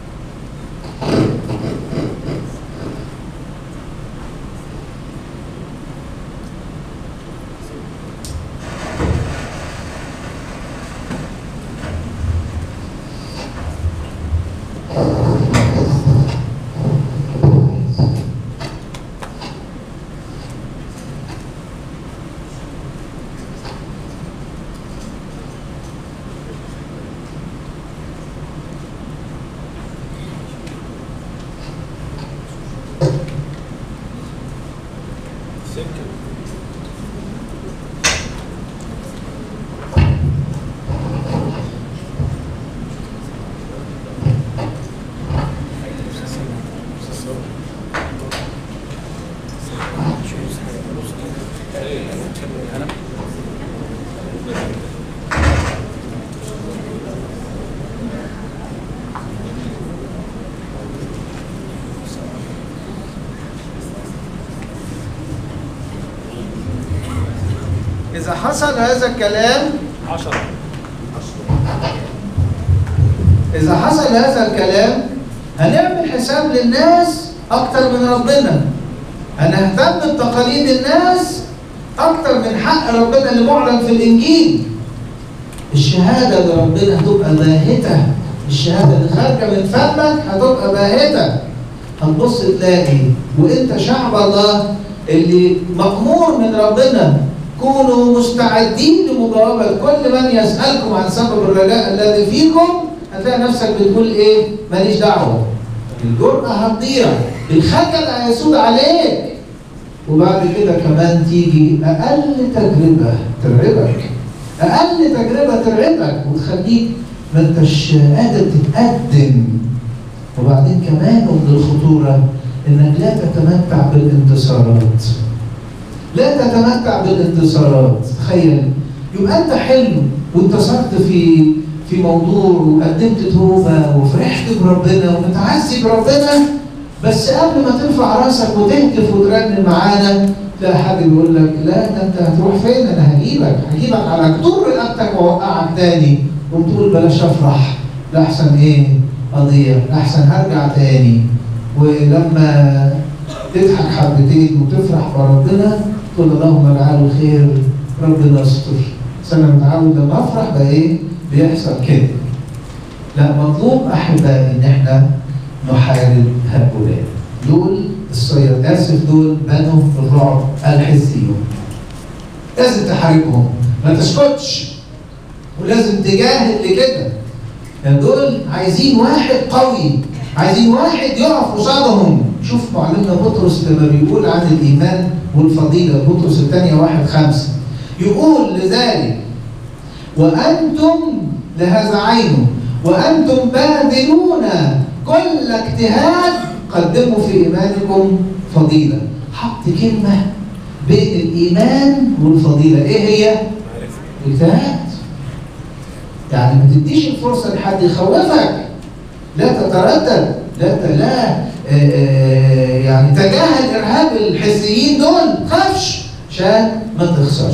إذا حصل هذا الكلام عشرة إذا حصل هذا الكلام هنعمل حساب للناس أكتر من ربنا هنهتم بتقاليد الناس أكتر من حق ربنا اللي معلن في الإنجيل الشهادة لربنا هتبقى باهتة الشهادة اللي خارجة من فمك هتبقى باهتة هتبص تلاقي وانت شعب الله اللي مأمور من ربنا كونوا مستعدين لمجاوبة كل من يسألكم عن سبب الرجاء الذي فيكم هتلاقي نفسك بتقول ايه ماليش دعوة الجرأة هتضيع الخجل هيسود عليك وبعد كده كمان تيجي أقل تجربة ترعبك أقل تجربة ترعبك وتخليك ما انتش قادر تتقدم وبعدين كمان من الخطورة انك لا تتمتع بالانتصارات لا تتمتع بالانتصارات تخيل يبقى انت حلو وانتصرت في في موضوع وقدمت توبة وفرحت بربنا ومتعزي بربنا بس قبل ما ترفع راسك وتهتف وترنم معانا تلاقي حد بيقول لك لا ده انت هتروح فين انا هجيبك هجيبك على جدور رقبتك واوقعك تاني وتقول بلاش افرح لاحسن ايه اضيع لاحسن هرجع تاني ولما تضحك حبتين وتفرح بربنا تقول اللهم اجعله خير ربنا يستر بس انا متعود لما افرح بقى ايه بيحصل كده لا مطلوب احبائي ان احنا نحارب هؤلاء دول الصياد اسف دول بنوا الرعب الحسيون لازم تحاربهم ما تسكتش ولازم تجاهد لكده يعني دول عايزين واحد قوي عايزين واحد يقف قصادهم شوف معلمنا بطرس لما بيقول عن الايمان والفضيله بطرس الثانيه واحد خمسه يقول لذلك وانتم لهذا عينه وانتم باذلون كل اجتهاد قدموا في ايمانكم فضيله حط كلمه بين الايمان والفضيله ايه هي؟ اجتهاد يعني ما تديش الفرصه لحد يخوفك لا تتردد لا لا يعني تجاهل ارهاب الحسيين دول تخافش عشان ما تخسرش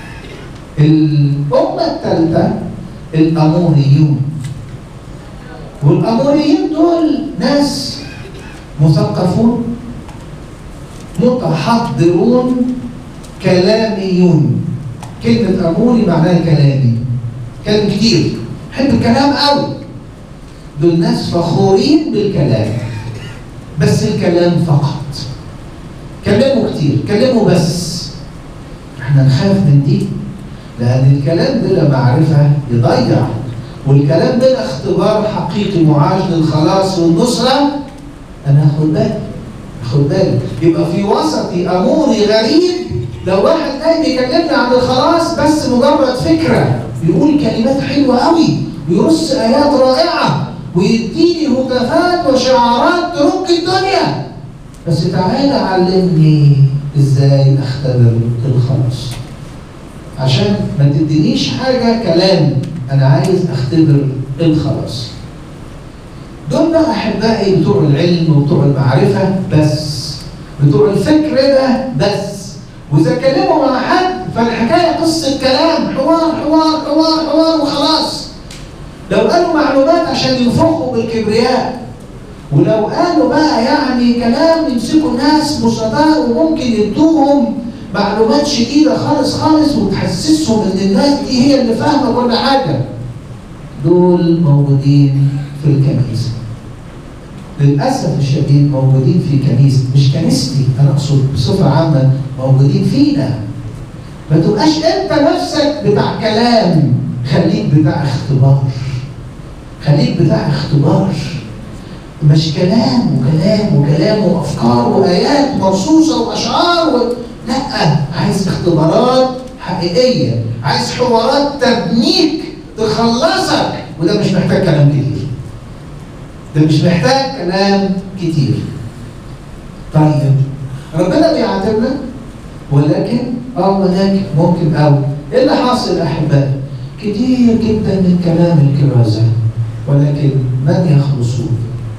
الامه الثالثه الامونيون والامونيين دول ناس مثقفون متحضرون كلاميون كلمة أموني معناها كلامي كلام كتير حب الكلام قوي دول ناس فخورين بالكلام بس الكلام فقط كلموا كتير كلموا بس احنا نخاف من دي لأن الكلام بلا معرفة يضيع والكلام بلا اختبار حقيقي معاش للخلاص والنصرة أنا هاخد بالي هاخد بالي يبقى في وسطي أموري غريب لو واحد جاي بيكلمني عن الخلاص بس مجرد فكرة يقول كلمات حلوة قوي ويرص آيات رائعة ويديني هتافات وشعارات ترك الدنيا بس تعالى علمني ازاي اختبر الخلاص عشان ما تدينيش حاجة كلام أنا عايز أختبر الخلاص دول بقى أحبائي بتوع العلم وبتوع المعرفة بس بتوع الفكر ده بس وإذا اتكلموا مع حد فالحكاية قصة كلام حوار حوار حوار حوار وخلاص لو قالوا معلومات عشان ينفخوا بالكبرياء ولو قالوا بقى يعني كلام يمسكوا الناس بسطاء وممكن يدوهم معلومات شديدة خالص خالص وتحسسهم ان الناس دي هي اللي فاهمة كل حاجة دول موجودين في الكنيسة للأسف الشديد موجودين في كنيسة مش كنيستي أنا أقصد بصفة عامة موجودين فينا ما تبقاش أنت نفسك بتاع كلام خليك بتاع اختبار خليك بتاع اختبار مش كلام وكلام وكلام وأفكار وآيات مرصوصة وأشعار و... لا عايز اختبارات حقيقية عايز حوارات تبنيك تخلصك وده مش محتاج كلام كتير ده مش محتاج كلام كتير طيب ربنا بيعاتبنا ولكن اه ولكن ممكن قوي ايه اللي حاصل احبائي كتير جدا من كلام الكرازه ولكن من يخلصون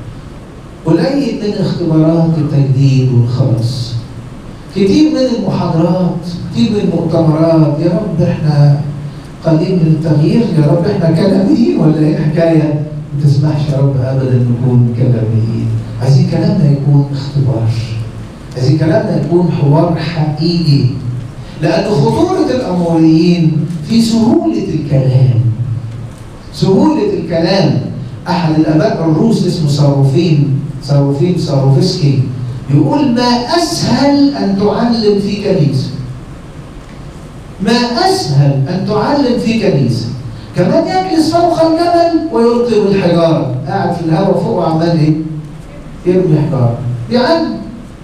قليل من اختبارات التجديد والخلاص كتير من المحاضرات كتير من المؤتمرات يا رب احنا قليل من التغيير يا رب احنا كلاميين ولا ايه الحكايه؟ ما تسمحش يا رب ابدا نكون كلاميين عايزين كلامنا يكون اختبار عايزين كلامنا يكون حوار حقيقي لأن خطورة الأموريين في سهولة الكلام سهولة الكلام أحد الآباء الروس اسمه صاروفين صاروفين صاروفسكي يقول ما أسهل أن تعلم في كنيسة ما أسهل أن تعلم في كنيسة كمان يجلس فوق الجبل ويلقي بالحجارة قاعد في الهواء فوق وعمال إيه؟ يرمي حجارة يعلم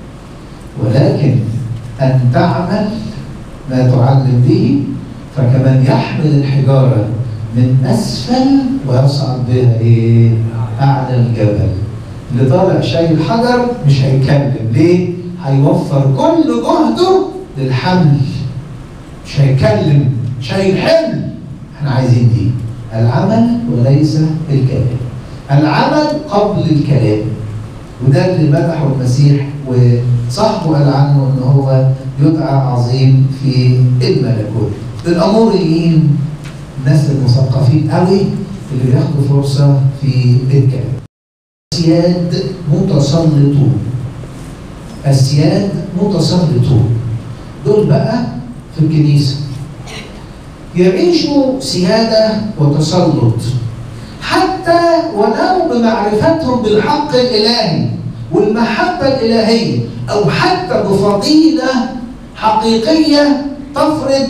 ولكن أن تعمل ما تعلم به فكمن يحمل الحجارة من اسفل ويصعد بها ايه اعلى الجبل اللي طالع شايل حجر مش هيتكلم ليه هيوفر كل جهده للحمل مش هيتكلم شايل حمل احنا عايزين دي العمل وليس الكلام العمل قبل الكلام وده اللي مدحه المسيح وصاحبه قال عنه ان هو يدعى عظيم في الملكوت الاموريين الناس المثقفين قوي اللي بياخدوا فرصه في الكلام اسياد متسلطون اسياد متسلطون دول بقى في الكنيسه يعيشوا سياده وتسلط حتى ولو بمعرفتهم بالحق الالهي والمحبه الالهيه او حتى بفضيله حقيقيه تفرض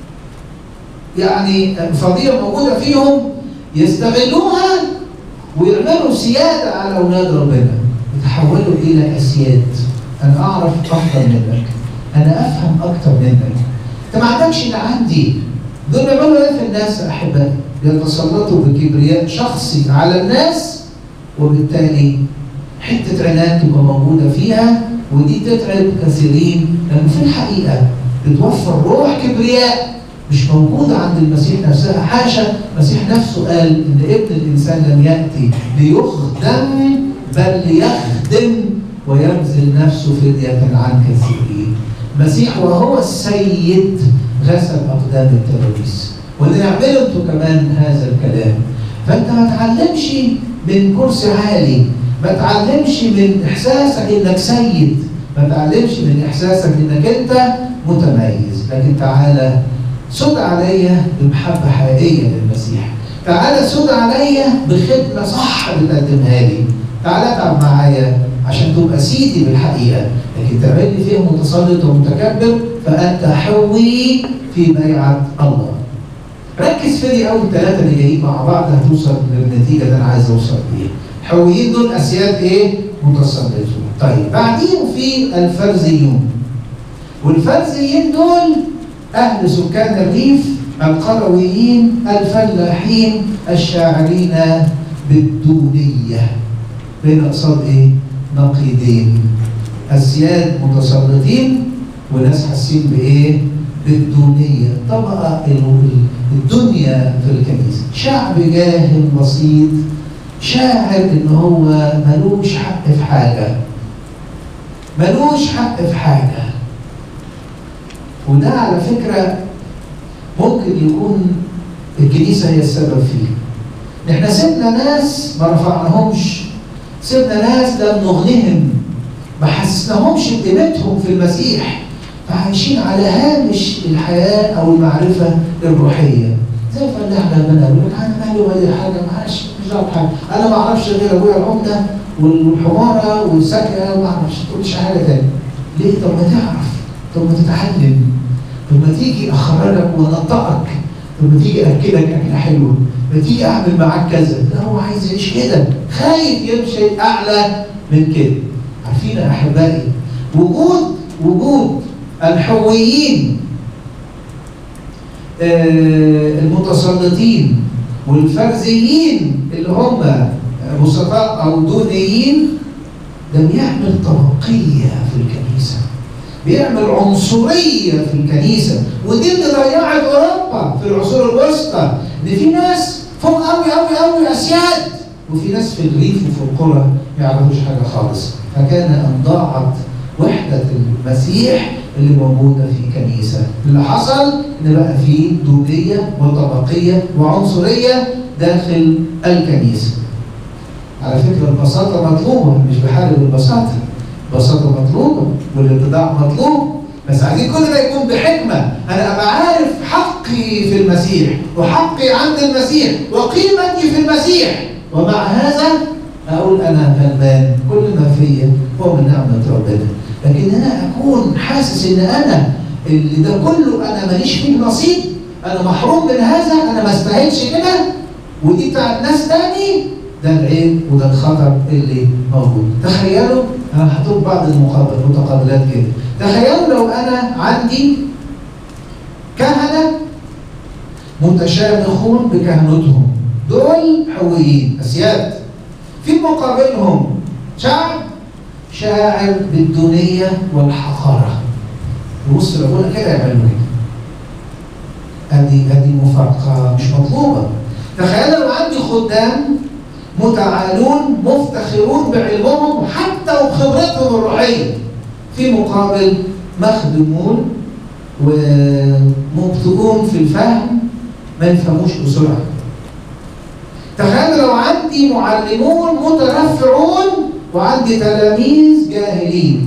يعني فضيله موجوده فيهم يستغلوها ويعملوا سياده على اولاد ربنا يتحولوا الى اسياد انا اعرف اكثر منك انا افهم اكثر منك انت ما عندكش اللي عندي دول بيعملوا ايه في الناس يا احبائي؟ يتسلطوا بكبرياء شخصي على الناس وبالتالي حته عناد تبقى موجوده فيها ودي تتعب كثيرين لان في الحقيقه بتوفر روح كبرياء مش موجوده عند المسيح نفسها حاشا المسيح نفسه قال ان ابن الانسان لم ياتي ليخدم بل ليخدم ويبذل نفسه فدية عن كثيرين. المسيح وهو السيد غسل اقدام التلاميذ. واللي نعمله انتوا كمان هذا الكلام. فانت ما تعلمش من كرسي عالي، ما تعلمش من احساسك انك سيد، ما تعلمش من احساسك انك انت متميز، لكن تعالى سد عليا بمحبه حقيقيه للمسيح. تعالى سد عليا بخدمه صح بتقدمها لي. تعالى اتعب معايا عشان تبقى سيدي بالحقيقه لكن تعمل لي فيها متسلط ومتكبر فانت حوي في بيعه الله. ركز في دي اول ثلاثه اللي جايين مع بعض هتوصل للنتيجه اللي انا عايز اوصل ليها. حويين دول اسياد ايه؟ متسلطون. طيب بعديهم في الفرزيون. والفرزيين دول اهل سكان الريف القرويين الفلاحين الشاعرين بالدونيه. بين قصاد ايه؟ نقيضين اسياد متسلطين وناس حاسين بايه؟ بالدونيه طبقه الدنيا في الكنيسه شعب جاهل بسيط شاعر ان هو ملوش حق في حاجه ملوش حق في حاجه وده على فكره ممكن يكون الكنيسه هي السبب فيه احنا سيبنا ناس ما رفعناهمش سيبنا ناس لم نغنهم ما حسسناهمش بقيمتهم في المسيح فعايشين على هامش الحياه او المعرفه الروحيه زي الفلاح لما يقول لك انا مالي ولا حاجه معلش مش دعوه بحاجه انا ما اعرفش غير ابويا العمده والحماره والسكه وما اعرفش ما تقولش حاجه تاني ليه؟ طب ما تعرف طب ما تتعلم طب ما تيجي اخرجك وانطقك طب ما تيجي اكلك اكله حلوه ما تيجي اعمل معاك كذا لا هو عايز يعيش كده خايف يمشي اعلى من كده عارفين يا احبائي وجود وجود الحويين آه المتسلطين والفرزيين اللي هم بسطاء او دونيين ده بيعمل طبقيه في الكنيسه بيعمل عنصريه في الكنيسه ودي اللي ضيعت اوروبا في العصور الوسطى ان في ناس فوق قوي قوي قوي اسياد وفي ناس في الريف وفي القرى ما يعرفوش حاجه خالص فكان ان ضاعت وحده المسيح اللي موجوده في كنيسه اللي حصل ان بقى في دوديه وطبقيه وعنصريه داخل الكنيسه على فكره البساطه مطلوبه مش بحارب البساطه البساطه مطلوبه والاتضاع مطلوب بس عايزين كل ده يكون بحكمه انا ابقى عارف حقي في المسيح وحقي عند المسيح وقيمتي في المسيح ومع هذا اقول انا غلبان كل ما فيا هو من نعمه ربنا لكن انا اكون حاسس ان انا اللي ده كله انا ماليش فيه نصيب انا محروم من هذا انا ما استاهلش كده ودي بتاعت ناس تاني ده العيب وده الخطر اللي موجود تخيلوا انا هحط بعض المتقابلات كده تخيلوا لو انا عندي كهنه متشامخون بكهنوتهم دول حويين اسياد في مقابلهم شعب شاعر بالدونية والحقارة بص لو قلنا كده يعملوا كده ادي ادي مفارقة مش مطلوبة تخيل لو عندي خدام متعالون مفتخرون بعلمهم حتى وبخبرتهم الروحية في مقابل مخدومون ومبطئون في الفهم ما يفهموش بسرعة تخيل لو عندي معلمون مترفعون وعندي تلاميذ جاهلين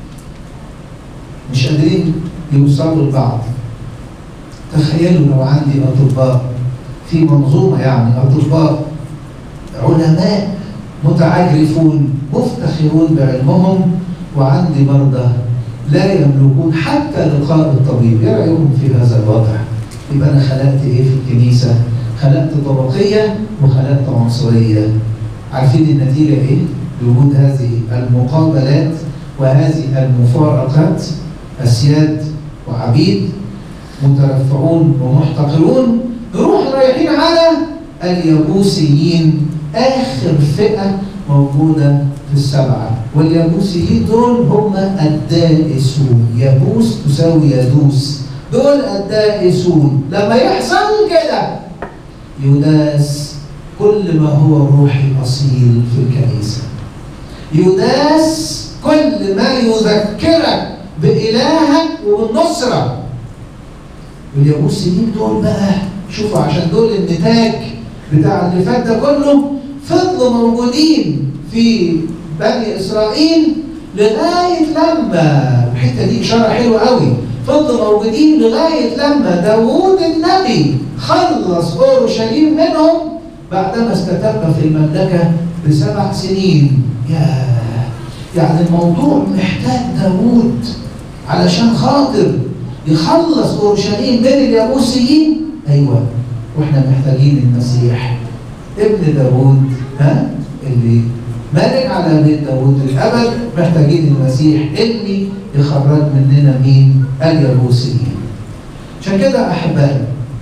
مش قادرين يوصلوا لبعض تخيلوا لو عندي أطباء في منظومة يعني أطباء علماء متعجرفون مفتخرون بعلمهم وعندي مرضى لا يملكون حتى لقاء الطبيب ايه رايكم في هذا الوضع يبقى انا خلقت ايه في الكنيسه خلقت طبقيه وخلقت عنصريه عارفين النتيجه ايه لوجود هذه المقابلات وهذه المفارقات اسياد وعبيد مترفعون ومحتقرون نروح رايحين على اليبوسيين اخر فئه موجوده في السبعه واليبوسيين دول هم الدائسون يبوس تساوي يدوس دول الدائسون لما يحصل كده يداس كل ما هو روحي اصيل في الكنيسه يداس كل ما يذكرك بإلهك وبالنصرة واليبوسيين دول بقى شوفوا عشان دول النتاج بتاع اللي فات ده كله فضلوا موجودين في بني إسرائيل لغاية لما الحتة دي إشارة حلوة قوي فضلوا موجودين لغاية لما داوود النبي خلص أورشليم منهم بعدما استتب في المملكة بسبع سنين ياه يعني الموضوع محتاج داوود علشان خاطر يخلص اورشليم بين اليابوسيين ايوه واحنا محتاجين المسيح ابن داوود ها اللي ملك على بيت داوود الابد محتاجين المسيح اللي يخرج مننا مين اليابوسيين عشان كده احبائي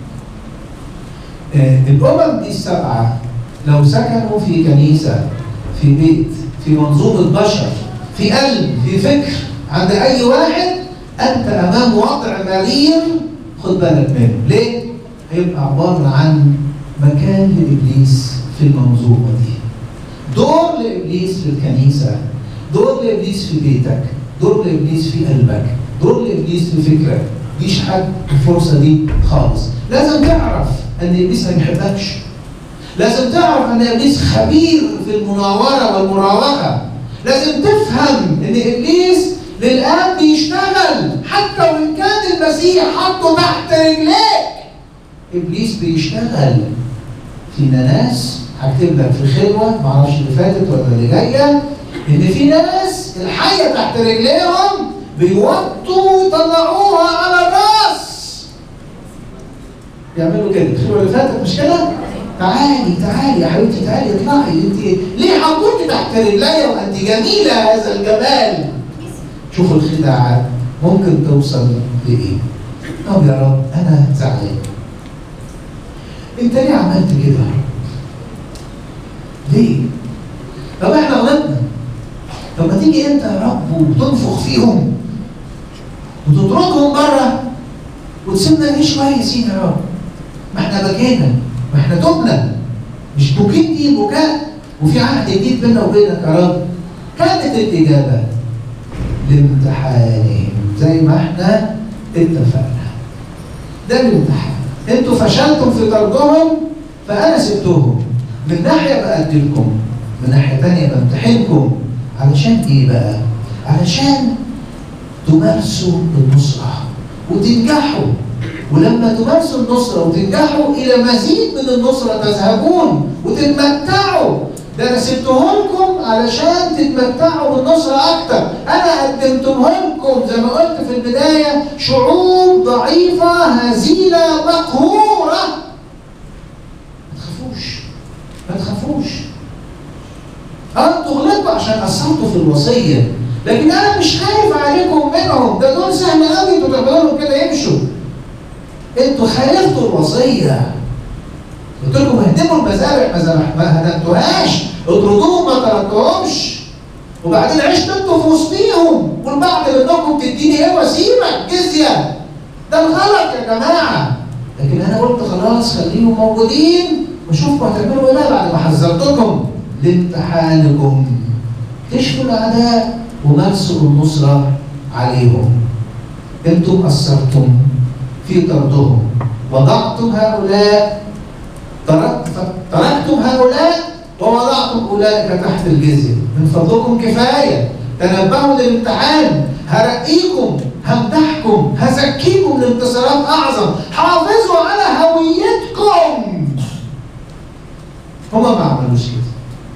آه الامم دي السبعه لو سكنوا في كنيسه في بيت في منظومة بشر في قلب في فكر عند أي واحد أنت أمام وضع مرير خد بالك منه ليه؟ هيبقى عبارة عن مكان لإبليس في المنظومة دي دور لإبليس في الكنيسة دور لإبليس في بيتك دور لإبليس في قلبك دور لإبليس في فكرك مفيش حد الفرصة دي خالص لازم تعرف أن إبليس ما يحبكش لازم تعرف ان ابليس خبير في المناوره والمراوغه لازم تفهم ان ابليس للان بيشتغل حتى وان كان المسيح حطه تحت رجليك ابليس بيشتغل فينا ناس هكتب لك في خلوه معرفش اللي فاتت ولا اللي جايه ان في ناس الحيه تحت رجليهم بيوطوا ويطلعوها على الراس يعملوا كده الخلوه اللي فاتت مش كده؟ تعالي تعالي يا حبيبتي تعالي اطلعي انت ليه حطوكي تحت رجليا وانت جميله هذا الجمال شوفوا الخداعات ممكن توصل لايه طب يا رب انا زعلان انت ليه عملت كده يا رب ليه طب احنا غلطنا طب ما تيجي انت يا رب وتنفخ فيهم وتطردهم بره وتسيبنا نعيش كويسين يا رب ما احنا بكينا ما احنا تبنا مش بكيت دي بكاء وفي عهد جديد بيننا وبينك يا رب كانت الاجابه لامتحانهم زي ما احنا اتفقنا ده الامتحان انتوا فشلتم في طردهم فانا سبتهم من ناحيه بأدلكم من ناحيه ثانيه بامتحنكم علشان ايه بقى؟ علشان تمارسوا النصره وتنجحوا ولما تمارسوا النصرة وتنجحوا إلى مزيد من النصرة تذهبون وتتمتعوا ده أنا سبتهم لكم علشان تتمتعوا بالنصرة أكتر أنا قدمتهم لكم زي ما قلت في البداية شعوب ضعيفة هزيلة مقهورة ما تخافوش ما تخافوش انتوا غلطتوا عشان قصرتوا في الوصية لكن أنا مش خايف عليكم منهم ده دول سهل قوي انتوا تعملوا لهم كده يمشوا انتوا انتوا خالفتوا الوصيه قلت لكم اهدموا المذابح ما ذبح- ما هدمتوهاش اطردوهم ما تركتوهمش وبعدين عشت انتوا في وسطيهم والبعض منكم تديني ايه وسيبك جزيه ده الغلط يا جماعه لكن انا قلت خلاص خليهم موجودين وشوفوا هتعملوا ايه بقى بعد ما حذرتكم لامتحانكم تشفوا الاعداء ومارسوا النصره عليهم انتم اثرتم في طردهم وضعتم هؤلاء ترك- تركتم هؤلاء ووضعتم اولئك تحت الجزيه من فضلكم كفايه تنبهوا للامتحان هرقيكم همدحكم هزكيكم لانتصارات اعظم حافظوا على هويتكم هما ما عملوش كده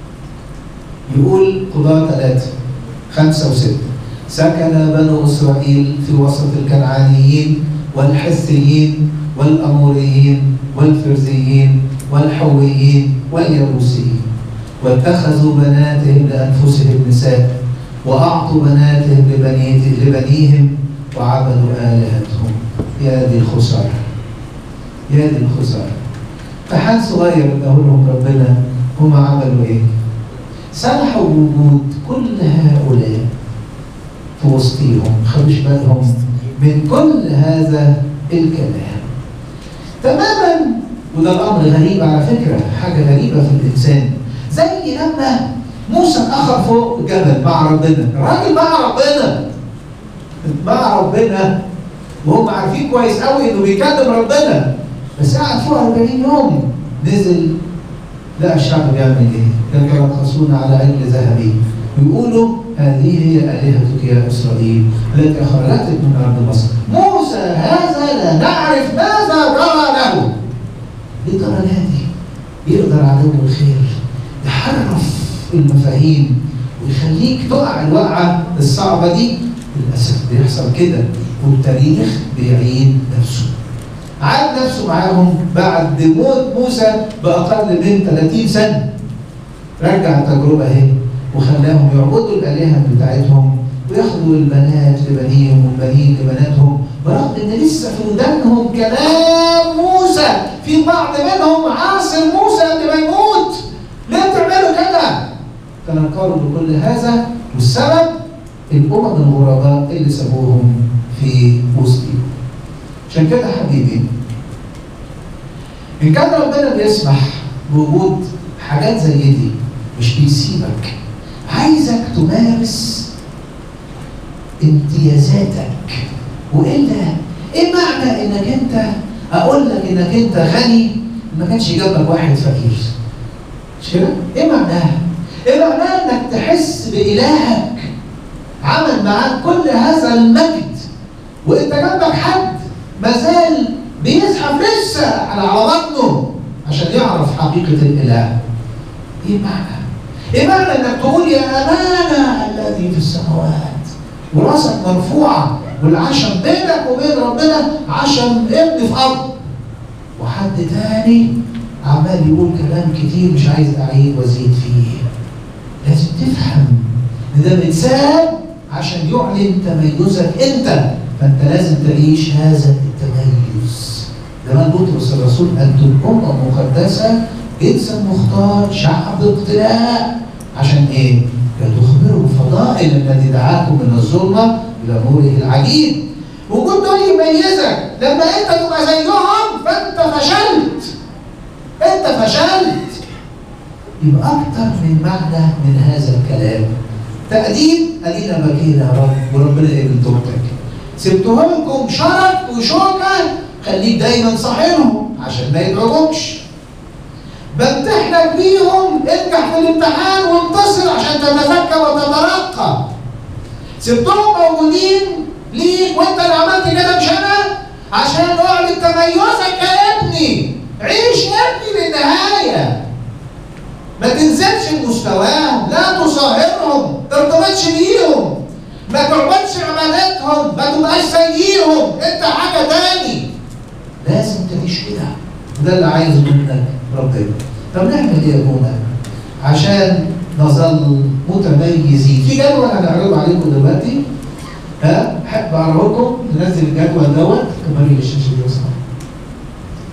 يقول قضاة ثلاثة خمسة وستة سكن بنو إسرائيل في وسط الكنعانيين والحثيين والأموريين والفرزيين والحويين واليبوسيين واتخذوا بناتهم لأنفسهم نساء وأعطوا بناتهم لبنيت- لبنيهم وعبدوا آلهتهم يا دي الخسارة يا دي الخسارة امتحان صغير اداه لهم ربنا هم عملوا ايه؟ سمحوا بوجود كل هؤلاء في وسطيهم خدوش بالهم من كل هذا الكلام تماما وده الامر غريب على فكره حاجه غريبه في الانسان زي لما موسى اتاخر فوق الجبل مع ربنا الراجل مع ربنا مع ربنا وهم عارفين كويس قوي انه بيكلم ربنا بس قعد فوق 40 يوم نزل لقى الشعب بيعمل ايه؟ يترقصون على عجل ذهبي ويقولوا هذه هي الهتك يا اسرائيل التي اخرجتك من ارض مصر موسى هذا لا نعرف ماذا جرى له للدرجه دي يقدر عدو الخير يحرف المفاهيم ويخليك تقع الوقعه الصعبه دي للاسف بيحصل كده والتاريخ بيعيد نفسه عاد نفسه معاهم بعد موت موسى باقل من 30 سنه رجع التجربه اهي وخلاهم يعبدوا الالهه بتاعتهم وياخدوا البنات لبنيهم والبنين لبناتهم برغم ان لسه في ودانهم كلام موسى في بعض منهم عاصر موسى قبل ما يموت ليه بتعملوا كده؟ تنكروا بكل هذا والسبب الامم الغرباء اللي سابوهم في وسطهم عشان كده حبيبي ان كان ربنا بيسمح بوجود حاجات زي دي مش بيسيبك عايزك تمارس امتيازاتك والا ايه معنى انك انت اقول لك انك انت غني ما كانش جنبك واحد فقير مش كده؟ ايه معناها؟ ايه معناها انك تحس بالهك عمل معاك كل هذا المجد وانت جنبك حد ما زال بيزحف لسه على على بطنه عشان يعرف حقيقة الإله. إيه معنى؟ إيه معنى إنك تقول يا أمانة الذي في السماوات وراسك مرفوعة والعشم بينك وبين ربنا عشم ابن في أرض وحد تاني عمال يقول كلام كتير مش عايز أعيد وأزيد فيه. لازم تفهم إن ده متساب عشان يعلن تميزك أنت فأنت لازم تعيش هذا التميز. زمان بطرس الرسول أنتم أمة مقدسة جنسا مختار شعب اقتلاء عشان إيه؟ لتخبروا فضائل الذي دعاكم من الظلمة إلى نوره العجيب. وجود دول يميزك لما أنت تبقى زيهم فأنت فشلت. أنت فشلت. يبقى أكتر من معنى من هذا الكلام. تأديب أدينا بكينا يا رب وربنا قبل توبتك. سبته لكم شرط وشوكة خليك دايما صاحبهم عشان ما يدعوكش بمتحنك بيهم انجح في الامتحان وانتصر عشان تتفكر وتترقى سبتهم موجودين ليك وانت اللي عملت كده مش انا عشان اعلن تميزك يا ابني عيش يا ابني للنهايه ما تنزلش لمستواهم لا تصاهرهم ما ترتبطش بيهم ما تعبدش عباداتهم ما تبقاش زيهم انت حاجه تاني لازم تعيش كده وده اللي عايزه منك ربنا طب نعمل ايه يا ابونا عشان نظل متميزين في جدول هنعرضه عليكم دلوقتي ها احب اعرضه لكم ننزل الجدول دوت كمان الشاشه دي وصل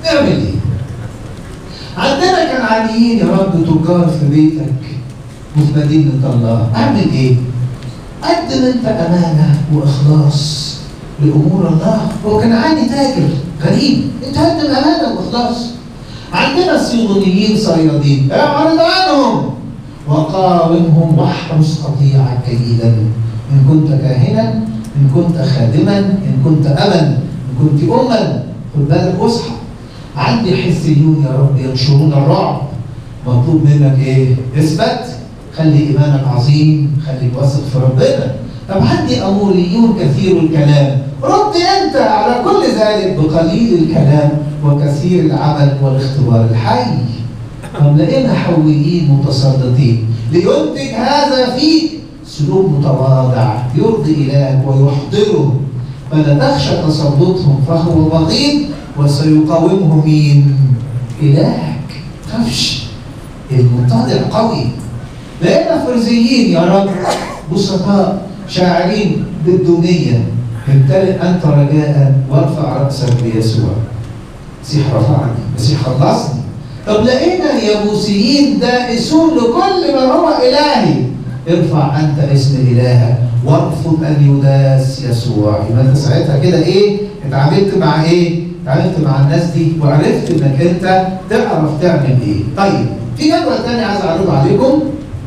اعمل ايه؟ عندنا كان عاليين يا رب تجار في بيتك وفي مدينة الله اعمل ايه؟ قدم انت امانة واخلاص لامور الله هو كان عالي تاجر غريب انت قدم امانة واخلاص عندنا صيغونيين صيادين اعرض عنهم وقاومهم واحرس قطيعك جيدا ان كنت كاهنا ان كنت خادما ان كنت ابا ان كنت اما خد بالك اصحى عندي حسيون يا رب ينشرون الرعب مطلوب منك ايه؟ اثبت خلي ايمانك عظيم خليك واثق في ربنا طب عندي اموريون كثير الكلام رد انت على كل ذلك بقليل الكلام وكثير العمل والاختبار الحي طب لقينا حويين متسلطين لينتج هذا فيك سلوك متواضع يرضي إلهك ويحضره فلا تخشى تسلطهم فهو بغيض وسيقاومه مين؟ إلهك تخافش المتضع قوي لقينا فرزيين يا رب بسطاء شاعرين بالدونية امتلئ أنت رجاء وارفع رأسك بيسوع مسيح رفعني مسيح خلصني طب لقينا اليابوسيين دائسون لكل ما هو إلهي ارفع أنت اسم إلهك وارفض أن يداس يسوع يبقى أنت ساعتها كده إيه؟ اتعاملت مع إيه؟ اتعاملت مع الناس دي وعرفت إنك أنت تعرف تعمل إيه. طيب في جدول تاني عايز أعرضه عليكم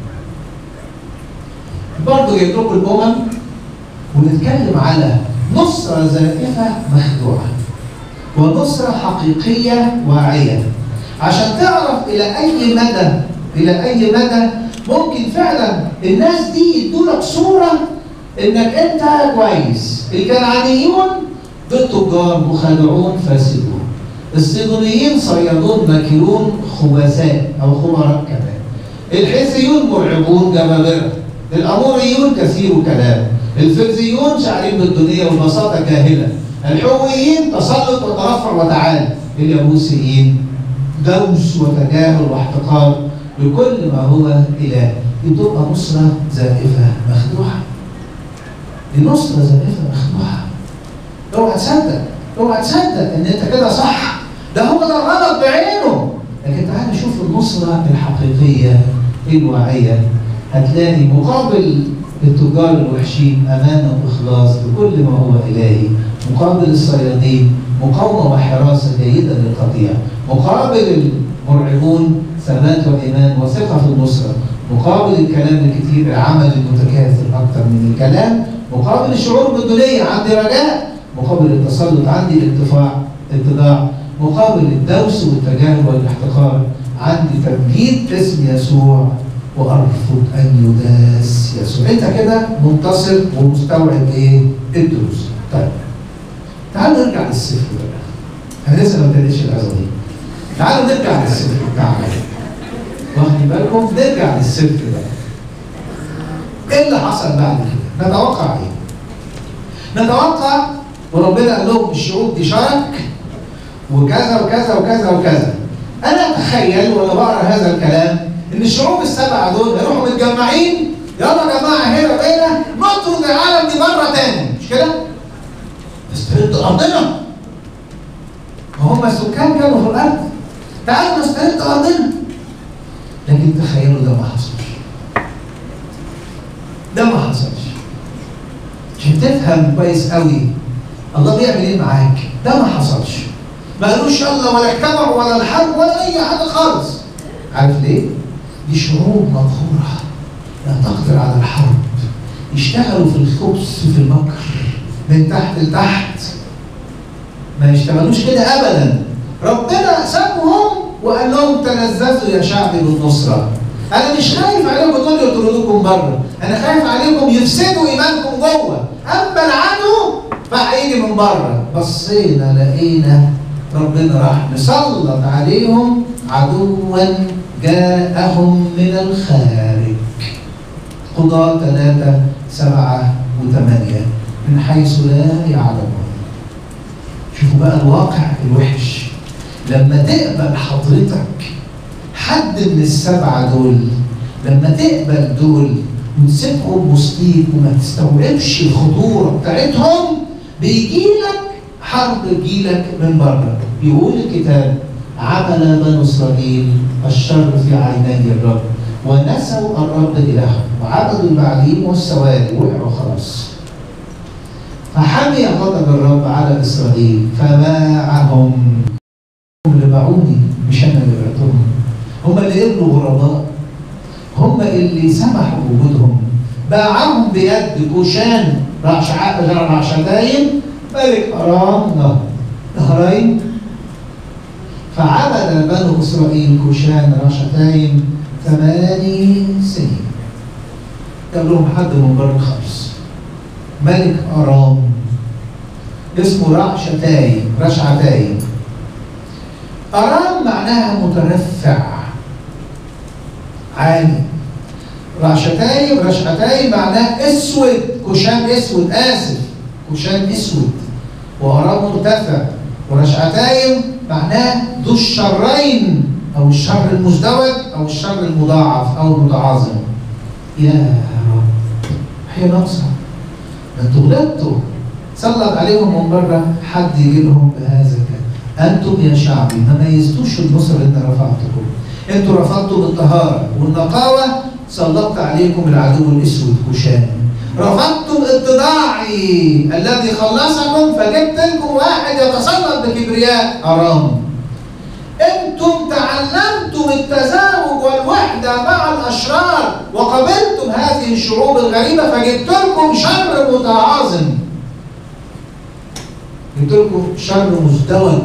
برضه جايب لكم الأمم ونتكلم على نصرة زائفة مخدوعة ونصرة حقيقية واعية عشان تعرف إلى أي مدى إلى أي مدى ممكن فعلا الناس دي يدولك صورة إنك أنت كويس الكنعانيون دول تجار مخادعون فاسدون الصيدونيين صيادون ماكرون خبثاء أو خمراء كمان الحيثيون مرعبون جبابرة الأموريون كثير كلام الفرزيون شاعرين بالدنيا والبساطة جاهلة الحويين تسلط وترفع وتعالى اليابوسيين دوس وتجاهل واحتقار لكل ما هو إله دي بتبقى نصرة زائفة مخدوعة دي نصرة زائفة مخدوعة اوعى تصدق اوعى تصدق ان انت كده صح ده هو ده الغلط بعينه لكن تعال شوف النصرة الحقيقية الواعية هتلاقي مقابل التجار الوحشين أمانة وإخلاص بكل ما هو إلهي مقابل الصيادين مقاومة وحراسة جيدة للقطيع مقابل المرعبون ثبات وإيمان وثقة في النصرة مقابل الكلام الكثير العمل المتكاثر أكثر من الكلام مقابل الشعور بالدنيا عندي رجاء مقابل التسلط عندي الاتفاع اتضاع مقابل الدوس والتجاهل والاحتقار عندي تمجيد اسم يسوع وارفض ان يداس يسوع انت كده منتصر ومستوعب ايه الدروس طيب تعالوا نرجع للسفر بقى انا لسه ما ابتديتش العظه دي تعالوا نرجع للسفر بتاعنا واخدين بالكم نرجع للسفر بقى ايه اللي حصل بعد كده نتوقع ايه نتوقع وربنا قال لهم الشعوب دي شرك وكذا وكذا وكذا وكذا انا اتخيل وانا بقرا هذا الكلام ان الشعوب السبعه دول هيروحوا متجمعين يلا يا جماعه هنا بقينا نطرد العالم دي مره تاني مش كده؟ نسترد ارضنا ما هم السكان كانوا في الارض تعالوا نسترد ارضنا لكن تخيلوا ده ما حصلش ده ما حصلش عشان تفهم كويس قوي الله بيعمل ايه معاك ده ما حصلش ما قالوش يلا ولا اجتمعوا ولا الحرب ولا اي حاجه خالص عارف ليه؟ دي شعوب مقهورة لا تقدر على الحرب يشتغلوا في الخبز في المكر من تحت لتحت ما يشتغلوش كده ابدا ربنا سابهم وقال لهم تلذذوا يا شعبي بالنصرة انا مش خايف عليكم دول يطردوكم بره انا خايف عليكم يفسدوا ايمانكم جوه اما العدو فهيجي من بره بصينا لقينا ربنا راح مسلط عليهم عدوا جاءهم من الخارج قضاة ثلاثة سبعة وثمانية من حيث لا يعلمون شوفوا بقى الواقع الوحش لما تقبل حضرتك حد من السبعة دول لما تقبل دول وتسيبهم وسطيك وما تستوعبش الخطورة بتاعتهم بيجي لك حرب تجيلك من بره يقول الكتاب عمل بنو اسرائيل الشر في عيني الرب ونسوا الرب الههم وعبدوا البعليم والسواري وقعوا خلاص فحمي غضب الرب على اسرائيل فباعهم هم اللي باعوني مش انا اللي بعتهم هم اللي قبلوا غرباء هم اللي سمحوا بوجودهم باعهم بيد كوشان رعشتايم ملك ارام نهر نهرين فعبد بنو اسرائيل كوشان رعشتايم ثماني سنين جاب لهم حد من بره خالص ملك ارام اسمه رعشتايم رشعتايم ارام معناها مترفع عالي رعشتايم رشعتايم معناه اسود كوشان اسود اسف كوشان اسود وارام مرتفع ورشعتايم معناه ذو الشرين او الشر المزدوج او الشر المضاعف او المتعاظم يا رب هي ناقصه ده انتوا غلطتوا سلط عليهم من بره حد يجي لهم بهذا كده انتم يا شعبي ما ميزتوش النصر اللي انا رفعتكم انتوا رفضتوا بالطهاره والنقاوه سلطت عليكم العدو الاسود كوشان رفضتم اتضاعي الذي خلصكم فجبت لكم واحد يتسلط بكبرياء ارام انتم تعلمتم التزاوج والوحده مع الاشرار وقبلتم هذه الشعوب الغريبه فجبت لكم شر متعاظم جبت لكم شر مزدوج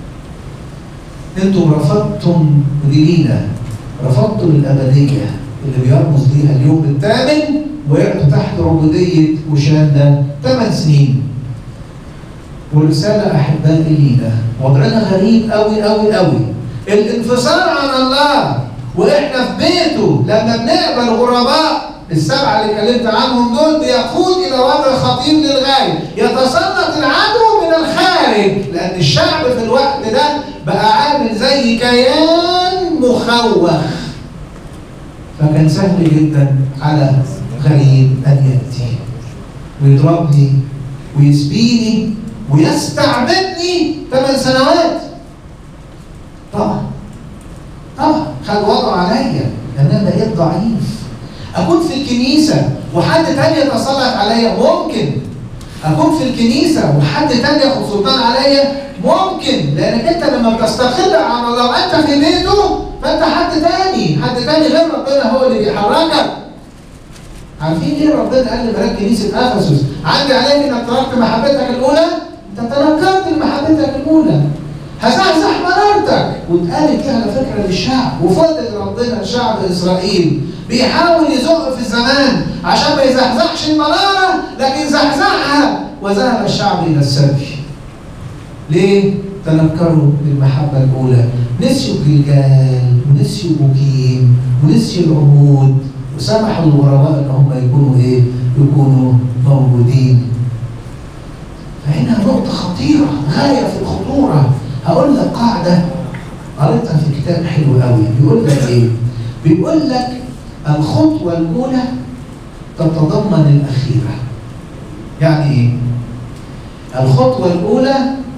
انتم رفضتم ديننا رفضتم الابديه اللي بيرمز ليها اليوم الثامن وقعتوا تحت عبوديه وشان ده ثمان سنين والرساله احبائي لينا وضعنا غريب قوي قوي قوي الانفصال عن الله واحنا في بيته لما بنقبل غرباء السبعه اللي اتكلمت عنهم دول بيقود الى وضع خطير للغايه يتسلط العدو من الخارج لان الشعب في الوقت ده بقى عامل زي كيان مخوخ فكان سهل جدا على غريب ان ياتي ويضربني ويسبيني ويستعبدني ثمان سنوات طبعا طبعا خد وضعه عليا لان انا بقيت ضعيف اكون في الكنيسه وحد تاني يتسلط عليا ممكن اكون في الكنيسه وحد تاني ياخد سلطان عليا ممكن لانك انت لما بتستقل عن الله وانت في بيته فانت حد تاني حد تاني غير ربنا هو اللي بيحركك عارفين ليه ربنا قال لملاك كنيسه افسس عندي عليك انك تركت محبتك الاولى انت تنكرت محبتك الاولى هزحزح مرارتك واتقالت دي على فكره للشعب وفضل ربنا شعب اسرائيل بيحاول يزق في الزمان عشان ما يزحزحش المراره لكن زحزحها وذهب الشعب الى السبي. ليه؟ تنكروا المحبه الاولى، نسيوا جلجال ونسيوا بوكيم ونسيوا العهود وسمحوا للغرباء ان هم يكونوا ايه؟ يكونوا موجودين. فهنا نقطة خطيرة غاية في الخطورة هقول لك قاعدة قريتها في كتاب حلو قوي بيقول لك ايه؟ بيقول لك الخطوة الأولى تتضمن الأخيرة. يعني إيه؟ الخطوة الأولى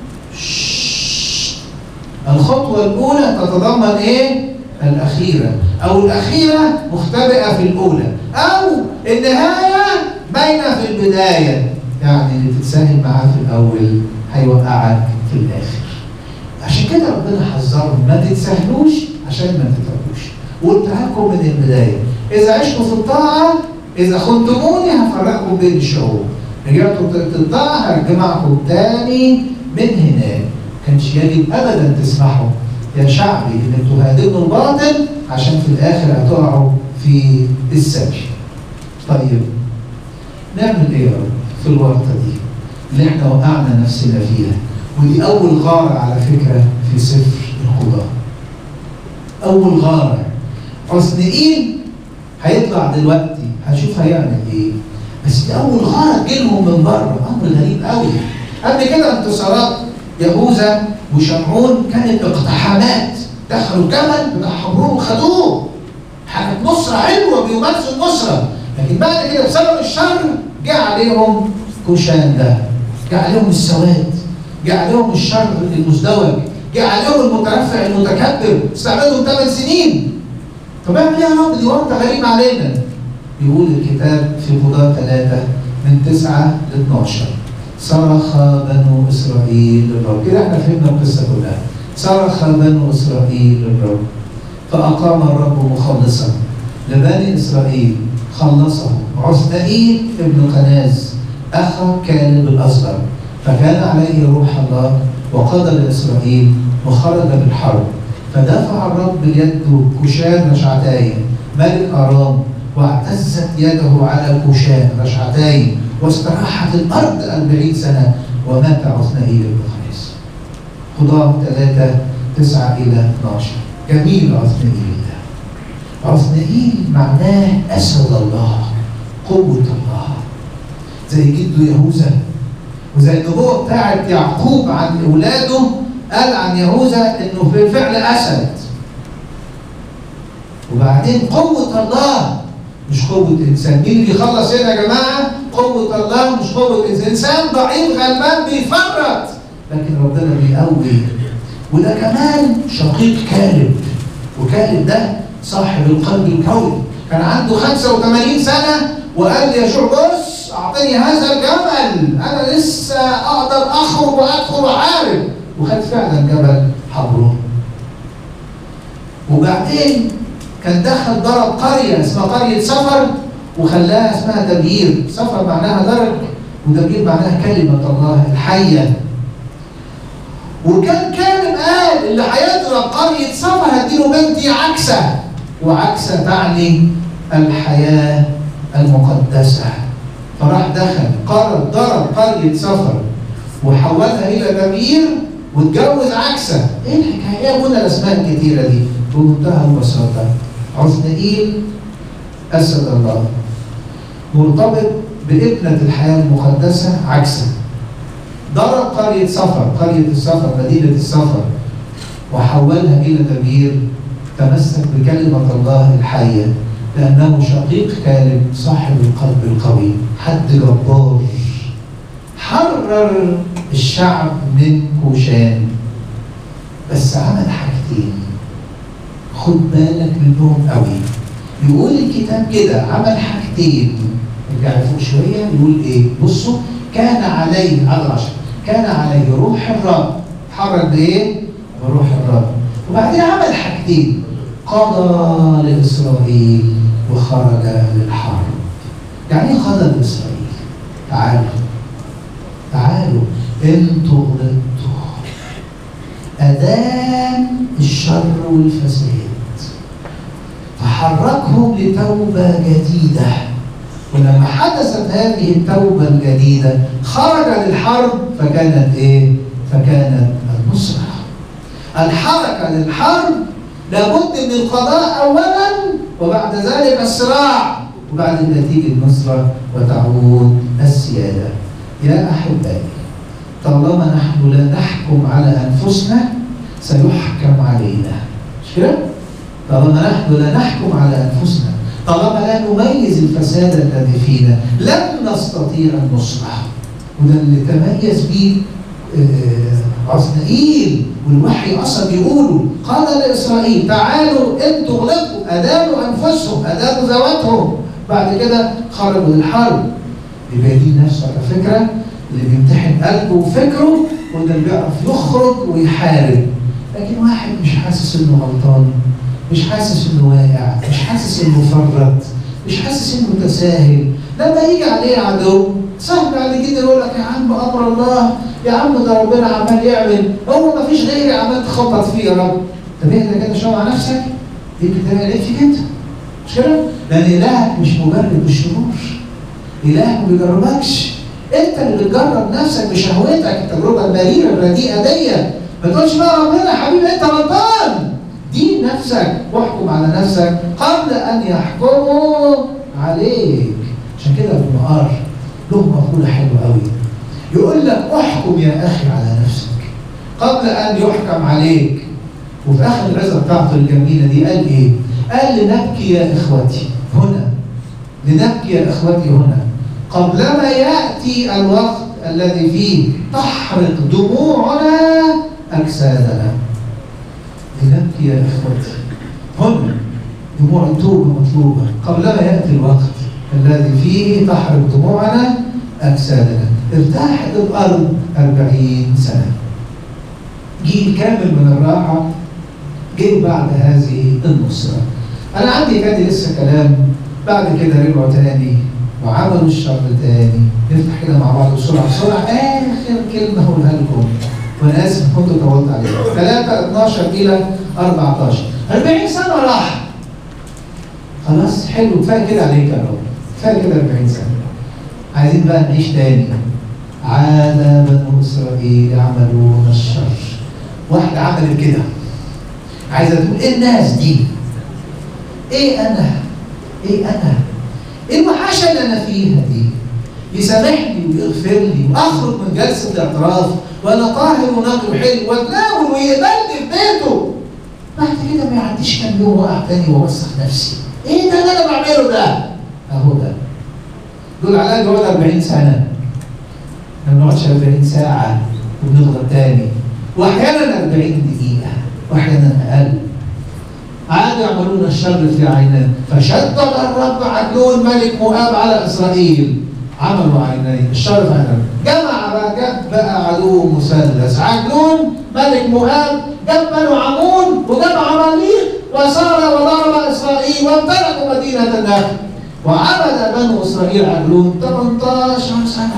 الخطوة الأولى تتضمن إيه؟ الأخيرة أو الأخيرة مختبئة في الأولى أو النهاية باينة في البداية يعني اللي تتساهل معاه في الأول هيوقعك في الآخر. عشان كده ربنا حذرهم ما تتساهلوش عشان ما تتعبوش. وقلتها لكم من البدايه اذا عشتوا في الطاعه اذا خنتموني هفرقكم بين الشعوب رجعتوا الطاعه هرجمعكم تاني من هناك كانش يجب ابدا تسمحوا يا شعبي انك تهاجموا الباطل عشان في الاخر هتقعوا في السبي طيب نعمل ايه يا رب في الورطه دي اللي احنا وقعنا نفسنا فيها ودي اول غاره على فكره في سفر القضاه اول غاره حسنئيل هيطلع دلوقتي هشوف هيعمل ايه بس دي اول غاره تجيلهم من بره امر غريب قوي قبل كده انتصارات يهوذا وشمعون كانت اقتحامات دخلوا الجبل بتاع حمرون وخدوه كانت نصره حلوه بيمارسوا النصره لكن بعد كده بسبب الشر جه عليهم كوشان ده جه عليهم السواد جه عليهم الشر المزدوج جه عليهم المترفع المتكبر استعبدهم ثمان سنين طب اعمل ايه يا رب دي ورطه غريبه علينا يقول الكتاب في قضاء ثلاثة من تسعة ل 12 صرخ بنو إسرائيل للرب كده احنا فهمنا القصة كلها صرخ بنو إسرائيل للرب فأقام الرب مخلصا لبني إسرائيل خلصه عثنائيل ابن قناز أخا كالب الأصغر فكان عليه روح الله وقضى لإسرائيل وخرج بالحرب فدفع الرب بيده كشان رشعتايم ملك أرام واعتزت يده على كوشان رشعتين واستراحت الارض أربعين سنه ومات عثنائيل بن قيس. قضاة ثلاثة تسعة إلى 12 جميل عثنائيل ده. عثنائيل معناه أسد الله قوة الله زي جده يهوذا وزي النبوة بتاعت يعقوب عن أولاده قال عن يهوذا إنه في فعل أسد وبعدين قوة الله مش قوة إنسان، مين اللي يخلص هنا يا جماعة؟ قوة الله مش قوة إنسان، إنسان ضعيف غلبان بيفرط، لكن ربنا بيقوي. وده كمان شقيق كالب، وكالب ده صاحب القلب القوي، كان عنده 85 سنة وقال لي يشوع بص أعطني هذا الجبل، أنا لسه أقدر أخرج وأدخل وأحارب، وخد فعلا جبل حبرون. وبعدين كان دخل ضرب قرية اسمها قرية سفر وخلاها اسمها دبير سفر معناها درج ودبير معناها كلمة الله الحية وكان كان قال اللي هيضرب قرية سفر هديله بنتي عكسة وعكسة تعني الحياة المقدسة فراح دخل قرر ضرب قرية سفر وحولها إلى دبير واتجوز عكسة ايه الحكاية ايه منى الاسماء الكتيرة دي بمنتهى البساطة عثنائيل أسد الله مرتبط بابنة الحياة المقدسة عكسا ضرب قرية سفر قرية السفر مدينة السفر وحولها إلى دبير تمسك بكلمة الله الحية لأنه شقيق كالب صاحب القلب القوي حد جبار حرر الشعب من كوشان بس عمل حاجتين خد بالك منهم قوي يقول الكتاب كده عمل حاجتين ارجع لفوق شويه يقول ايه بصوا كان عليه على العشر كان عليه روح الرب اتحرك بايه؟ بروح الرب وبعدين عمل حاجتين قضى لاسرائيل وخرج للحرب يعني ايه قضى لاسرائيل؟ تعالوا تعالوا انتوا غلطتوا أدان الشر والفساد فحركهم لتوبة جديدة ولما حدثت هذه التوبة الجديدة خرج للحرب فكانت إيه؟ فكانت النصرة الحركة للحرب لابد من القضاء أولا وبعد ذلك الصراع وبعد كده تيجي النصرة وتعود السيادة يا أحبائي طالما نحن لا نحكم على أنفسنا سيحكم علينا مش كده؟ طالما نحن لا نحكم على أنفسنا طالما لا نميز الفساد الذي فينا لن نستطيع النصرة وده اللي تميز به عثنائيل والوحي اصلا بيقولوا قال لاسرائيل تعالوا انتوا غلطوا ادانوا انفسهم ادانوا ذواتهم بعد كده خرجوا للحرب يبقى دي نفس على فكره اللي بيمتحن قلبه وفكره وده اللي بيعرف يخرج ويحارب لكن واحد مش حاسس انه غلطان مش حاسس انه واقع مش حاسس انه فرط مش حاسس انه متساهل لما يجي عليه عدو سهل عليه جدا يقول لك يا عم امر الله يا عم ده ربنا عمال يعمل هو ما فيش غيري عمال تخبط فيه يا رب طب اهدى كده شويه مع نفسك يمكن ده يلاقيك فيك انت مش كده؟ لان الهك مش مجرد بالشرور الهك ما بيجربكش انت اللي بتجرب نفسك بشهوتك التجربه المريره الرديئه دي ما تقولش بقى ربنا يا حبيبي انت غلطان دين نفسك واحكم على نفسك قبل ان يحكموا عليك عشان كده ابن نهار له مقوله حلوه قوي يقول لك احكم يا اخي على نفسك قبل ان يحكم عليك وفي اخر العظه بتاعته الجميله دي قال ايه؟ قال لنبكي يا اخوتي هنا لنبكي يا اخوتي هنا قبلما ياتي الوقت الذي فيه تحرق دموعنا أجسادنا لنبكي يا إخوتي هنا دموع التوبة مطلوبة قبلما يأتي الوقت الذي فيه تحرق دموعنا أجسادنا ارتاحت الأرض أربعين سنة جيل كامل من الراحة جه بعد هذه النصرة أنا عندي كان لسه كلام بعد كده رجعوا تاني وعملوا الشر تاني نفتح كده مع بعض بسرعة بسرعة آخر كلمة هقولها لكم وأنا آسف كنت طولت عليكم 3 12 إلى 14 40 سنة راح خلاص حلو كفاية كده عليك يا رب كفاية كده 40 سنة عايزين بقى نعيش تاني عاد بنو إسرائيل يعملون الشر واحدة عملت كده عايزة تقول إيه الناس دي؟ إيه أنا؟ إيه أنا؟ إيه الوحشة اللي أنا فيها دي؟ يسامحني ويغفر لي وأخرج من جلسة الاعتراف وأنا طاهر ونقي وحلو وأتناول ويقبلني في بيته بعد كده ما يعديش كام يوم وأقع تاني وأوسخ نفسي إيه ده اللي أنا بعمله ده؟ أهو ده دول على الأقل يقعد 40 سنة ما بنقعدش 40 ساعة وبنضغط تاني وأحيانا 40 دقيقة وأحيانا أقل عادوا يعملون الشر في عيناه فشدد الرب عدلون ملك مؤاب على إسرائيل عملوا عينيه الشر في عينيه جمع بقى جاب بقى عدو مثلث عدلون ملك مؤاب جاب بنو عمون وجاب عماليق وصار وضرب إسرائيل وامتلكوا مدينة النخل وعبد بنو إسرائيل عدلون 18 سنة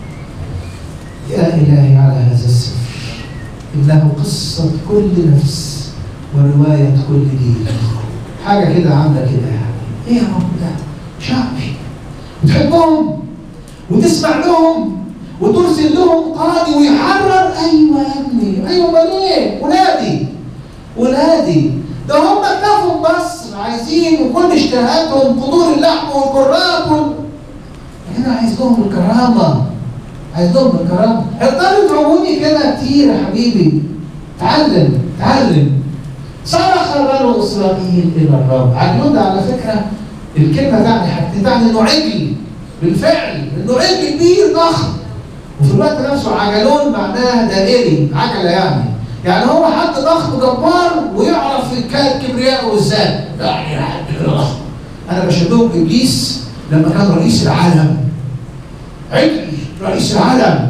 يا إلهي على هذا السفر إنه قصة كل نفس ورواية كل جيل حاجة كده عاملة كده يعني إيه يا رب ده؟ شعبي وتحبهم وتسمع لهم وترسل لهم قاضي ويحرر أيوة يا ابني أيوة أمال إيه؟ ولادي ولادي ده هم كفوا مصر عايزين وكل اشتهاتهم قدور اللحم والكرات وال... أنا عايز لهم الكرامة عايز لهم الكرامة اقدروا تدعوني كده كتير يا حبيبي تعلم تعلم صرخ بنو اسرائيل الى الرب عجلون ده على فكره الكلمه تعني حاجتين تعني انه عجل بالفعل انه عجل كبير ضخم وفي الوقت نفسه عجلون معناها دائري عجله يعني يعني هو حد ضخم جبار ويعرف الكبرياء والذات يعني حد ضخم انا بشبهه بابليس لما كان رئيس العالم عجل رئيس العالم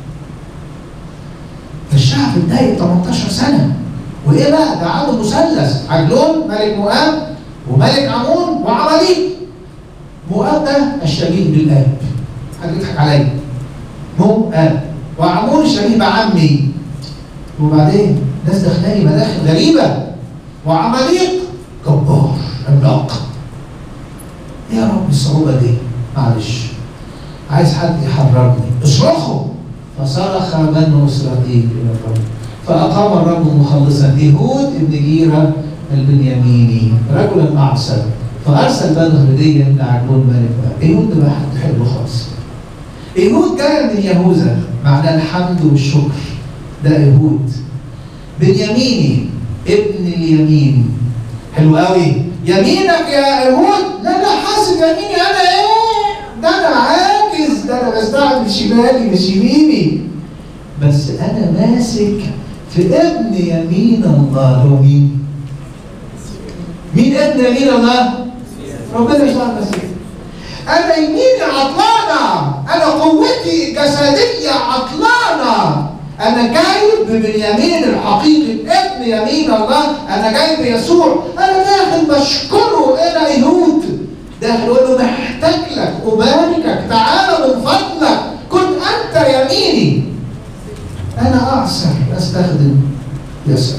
الشعب اتضايق 18 سنه وايه بقى؟ ده عنده مثلث عجلون ملك مؤاب وملك عمون وعماليق مؤاب ده الشبيه بالاب حد يضحك عليا مؤاب وعمون الشبيه بعمي وبعدين ناس دخلاني مداخل غريبه وعماليق جبار عملاق ايه يا رب الصعوبه دي؟ معلش عايز حد يحررني اصرخوا فصرخ بنو اسرائيل الى الرب فأقام الرب مخلصا يهود ابن جيرة البنياميني رجلا معصر فأرسل بنو هدية لعجلون ملك يهود ده بقى حد حلو خالص يهود جاي من يهوذا معناه الحمد والشكر ده يهود بنياميني ابن اليمين حلو قوي يمينك يا يهود لا لا حاسب يميني انا ايه ده انا عاجز ده انا بستعمل شمالي مش يميني بس انا ماسك في ابن يمين الله هو مين؟ مين ابن يمين الله؟ ربنا يسوع المسيح انا يميني عطلانه انا قوتي الجسديه عطلانه انا جايب ببنيامين الحقيقي ابن يمين الله انا جايب يسوع انا داخل بشكره الى يهود داخل اقول له محتاج لك اباركك تعال من فضلك كن انت يميني انا اعسر استخدم يسر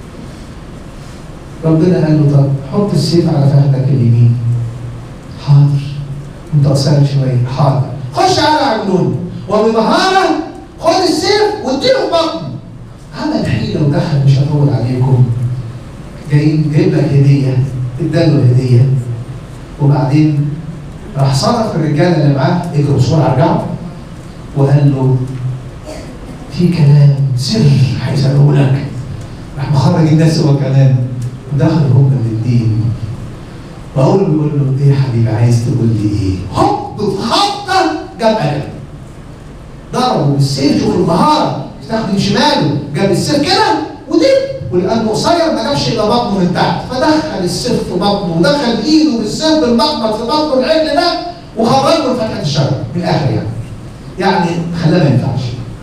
ربنا قال له طب حط السيف على فخدك اليمين حاضر انت قصير شويه حاضر خش على عجلون وبمهاره خد السيف واديله في بطنه عمل حيله ودخل مش هطول عليكم جايين جايب لك هديه اداله هديه وبعدين راح صرف الرجاله اللي معاه اجروا بسرعه ارجعوا وقال له في كلام سر هيسألوه لك راح مخرج الناس هو كمان ودخلوا هم للدين واول ما بيقول له ايه يا حبيبي عايز تقول لي ايه؟ هوب في خبطه جاب اجل ضربه بالسيف شوف المهاره يستخدم شماله جاب السيف كده ودب ولانه قصير ما جابش الا بطنه من تحت فدخل السيف في بطنه ودخل ايده بالسيف بالمقبض في بطنه العجل ده وخرجه من فتحه الشجره من الاخر يعني يعني خلاه ما ينفعش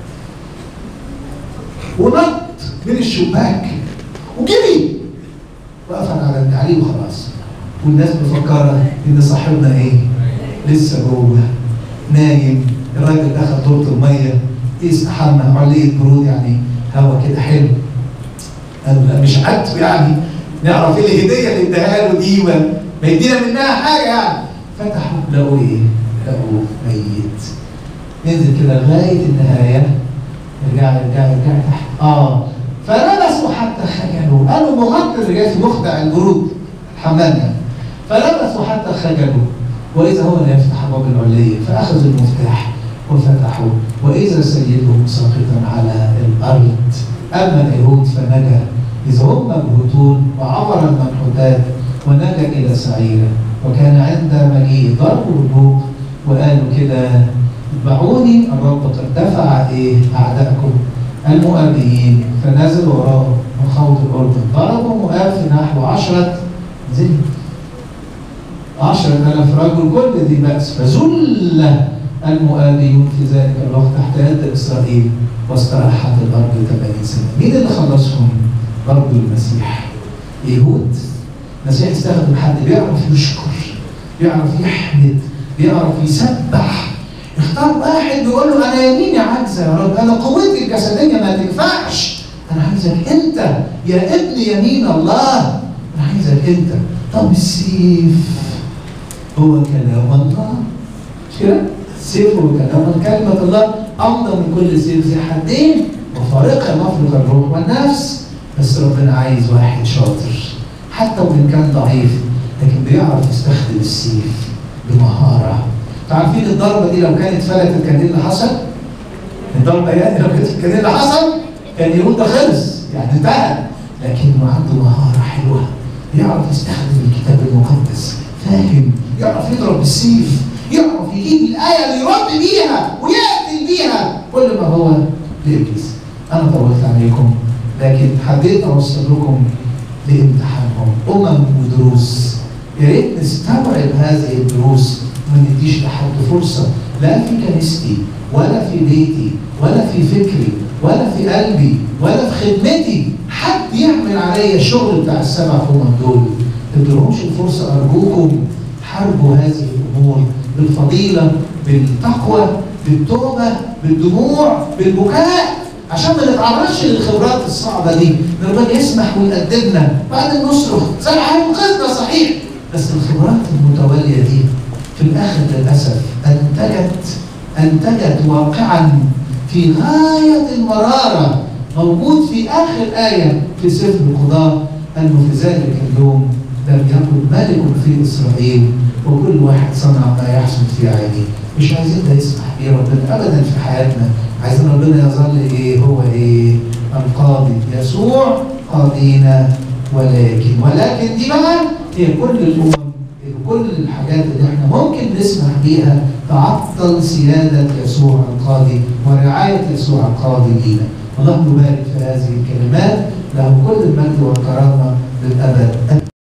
ونط من الشباك وجري وقفل على عليه وخلاص والناس مفكره ان صاحبنا ايه؟ لسه جوه نايم الراجل دخل دورة الميه يستحمى علية برود يعني هوا كده حلو قالوا لا مش عادته يعني نعرف ايه الهديه اللي اداها له دي ما يدينا منها حاجه يعني فتحوا لقوا ايه؟ لقوا ميت ننزل كده لغايه النهايه ارجع ارجع ارجع تحت اه فلبسوا حتى خجلوا قالوا مغطي الرجال في مخدع البرود الحمام يعني فلبسوا حتى خجلوا واذا هو لا يفتح باب العليه فاخذوا المفتاح وفتحوا واذا سيدهم ساقطا على الارض اما اليهود فنجا اذ هم مبهوتون وعبر المنحوتات ونجا الى سعيره وكان عند مجيء ضرب البوق وقالوا كده اتبعوني الرب قد دفع ايه اعدائكم المؤابيين فنزل وراء من خوض الاردن ضربوا مؤاب في نحو عشرة زي عشرة آلاف رجل كل ذي بأس فذل المؤابيون في ذلك الوقت تحت يد إسرائيل واستراحت الأرض 80 سنة مين اللي خلصهم؟ برضه المسيح يهود المسيح استخدم حد بيعرف يشكر بيعرف يحمد بيعرف يسبح اختار واحد بيقول له انا يميني عاجزه يا رب انا قوتي الجسديه ما تنفعش انا عايزك انت يا ابن يمين الله انا عايزك انت طب السيف هو كلام الله مش كده؟ السيف هو كلام كلمة الله أمضى من كل سيف ذي حدين وفارقة مفرق الروح والنفس بس ربنا عايز واحد شاطر حتى وإن كان ضعيف لكن بيعرف يستخدم السيف بمهارة عارفين الضربة دي لو كانت فلتت كان ايه اللي حصل؟ الضربة يعني لو كانت كان ايه اللي حصل؟ كان يقول ده خلص يعني انتهى لكنه عنده مهارة حلوة يعرف يستخدم الكتاب المقدس فاهم يعرف يضرب بالسيف يعرف يجيب الآية اللي يرد بيها ويقتل بيها كل ما هو لإبليس أنا طولت عليكم لكن حبيت أوصل لكم لامتحانهم أمم ودروس يا ريت نستوعب هذه الدروس ما نديش لحد فرصة لا في كنيستي ولا في بيتي ولا في فكري ولا في قلبي ولا في خدمتي حد يعمل عليا الشغل بتاع السبع أمم دول ما تديلهمش الفرصة أرجوكم حاربوا هذه الأمور بالفضيلة بالتقوى بالتوبة بالدموع بالبكاء عشان ما نتعرضش للخبرات الصعبة دي ربنا يسمح ويقدمنا بعدين نصرخ صحيح هينقذنا صحيح بس الخبرات المتوالية دي في الآخر للأسف أنتجت أنتجت واقعا في غاية المرارة موجود في آخر آية في سفر القضاء أنه في ذلك اليوم لم يكن ملك في إسرائيل وكل واحد صنع ما يحسن في عينه مش عايزين ده يسمح بيه ربنا أبدا في حياتنا عايزين ربنا يظل إيه هو إيه القاضي يسوع قاضينا ولكن ولكن دي بقى هي كل الأمم كل الحاجات اللي احنا ممكن نسمح بيها تعطل سيادة يسوع القاضي ورعاية يسوع القاضي لينا الله يبارك في هذه الكلمات له كل المجد والكرامة للأبد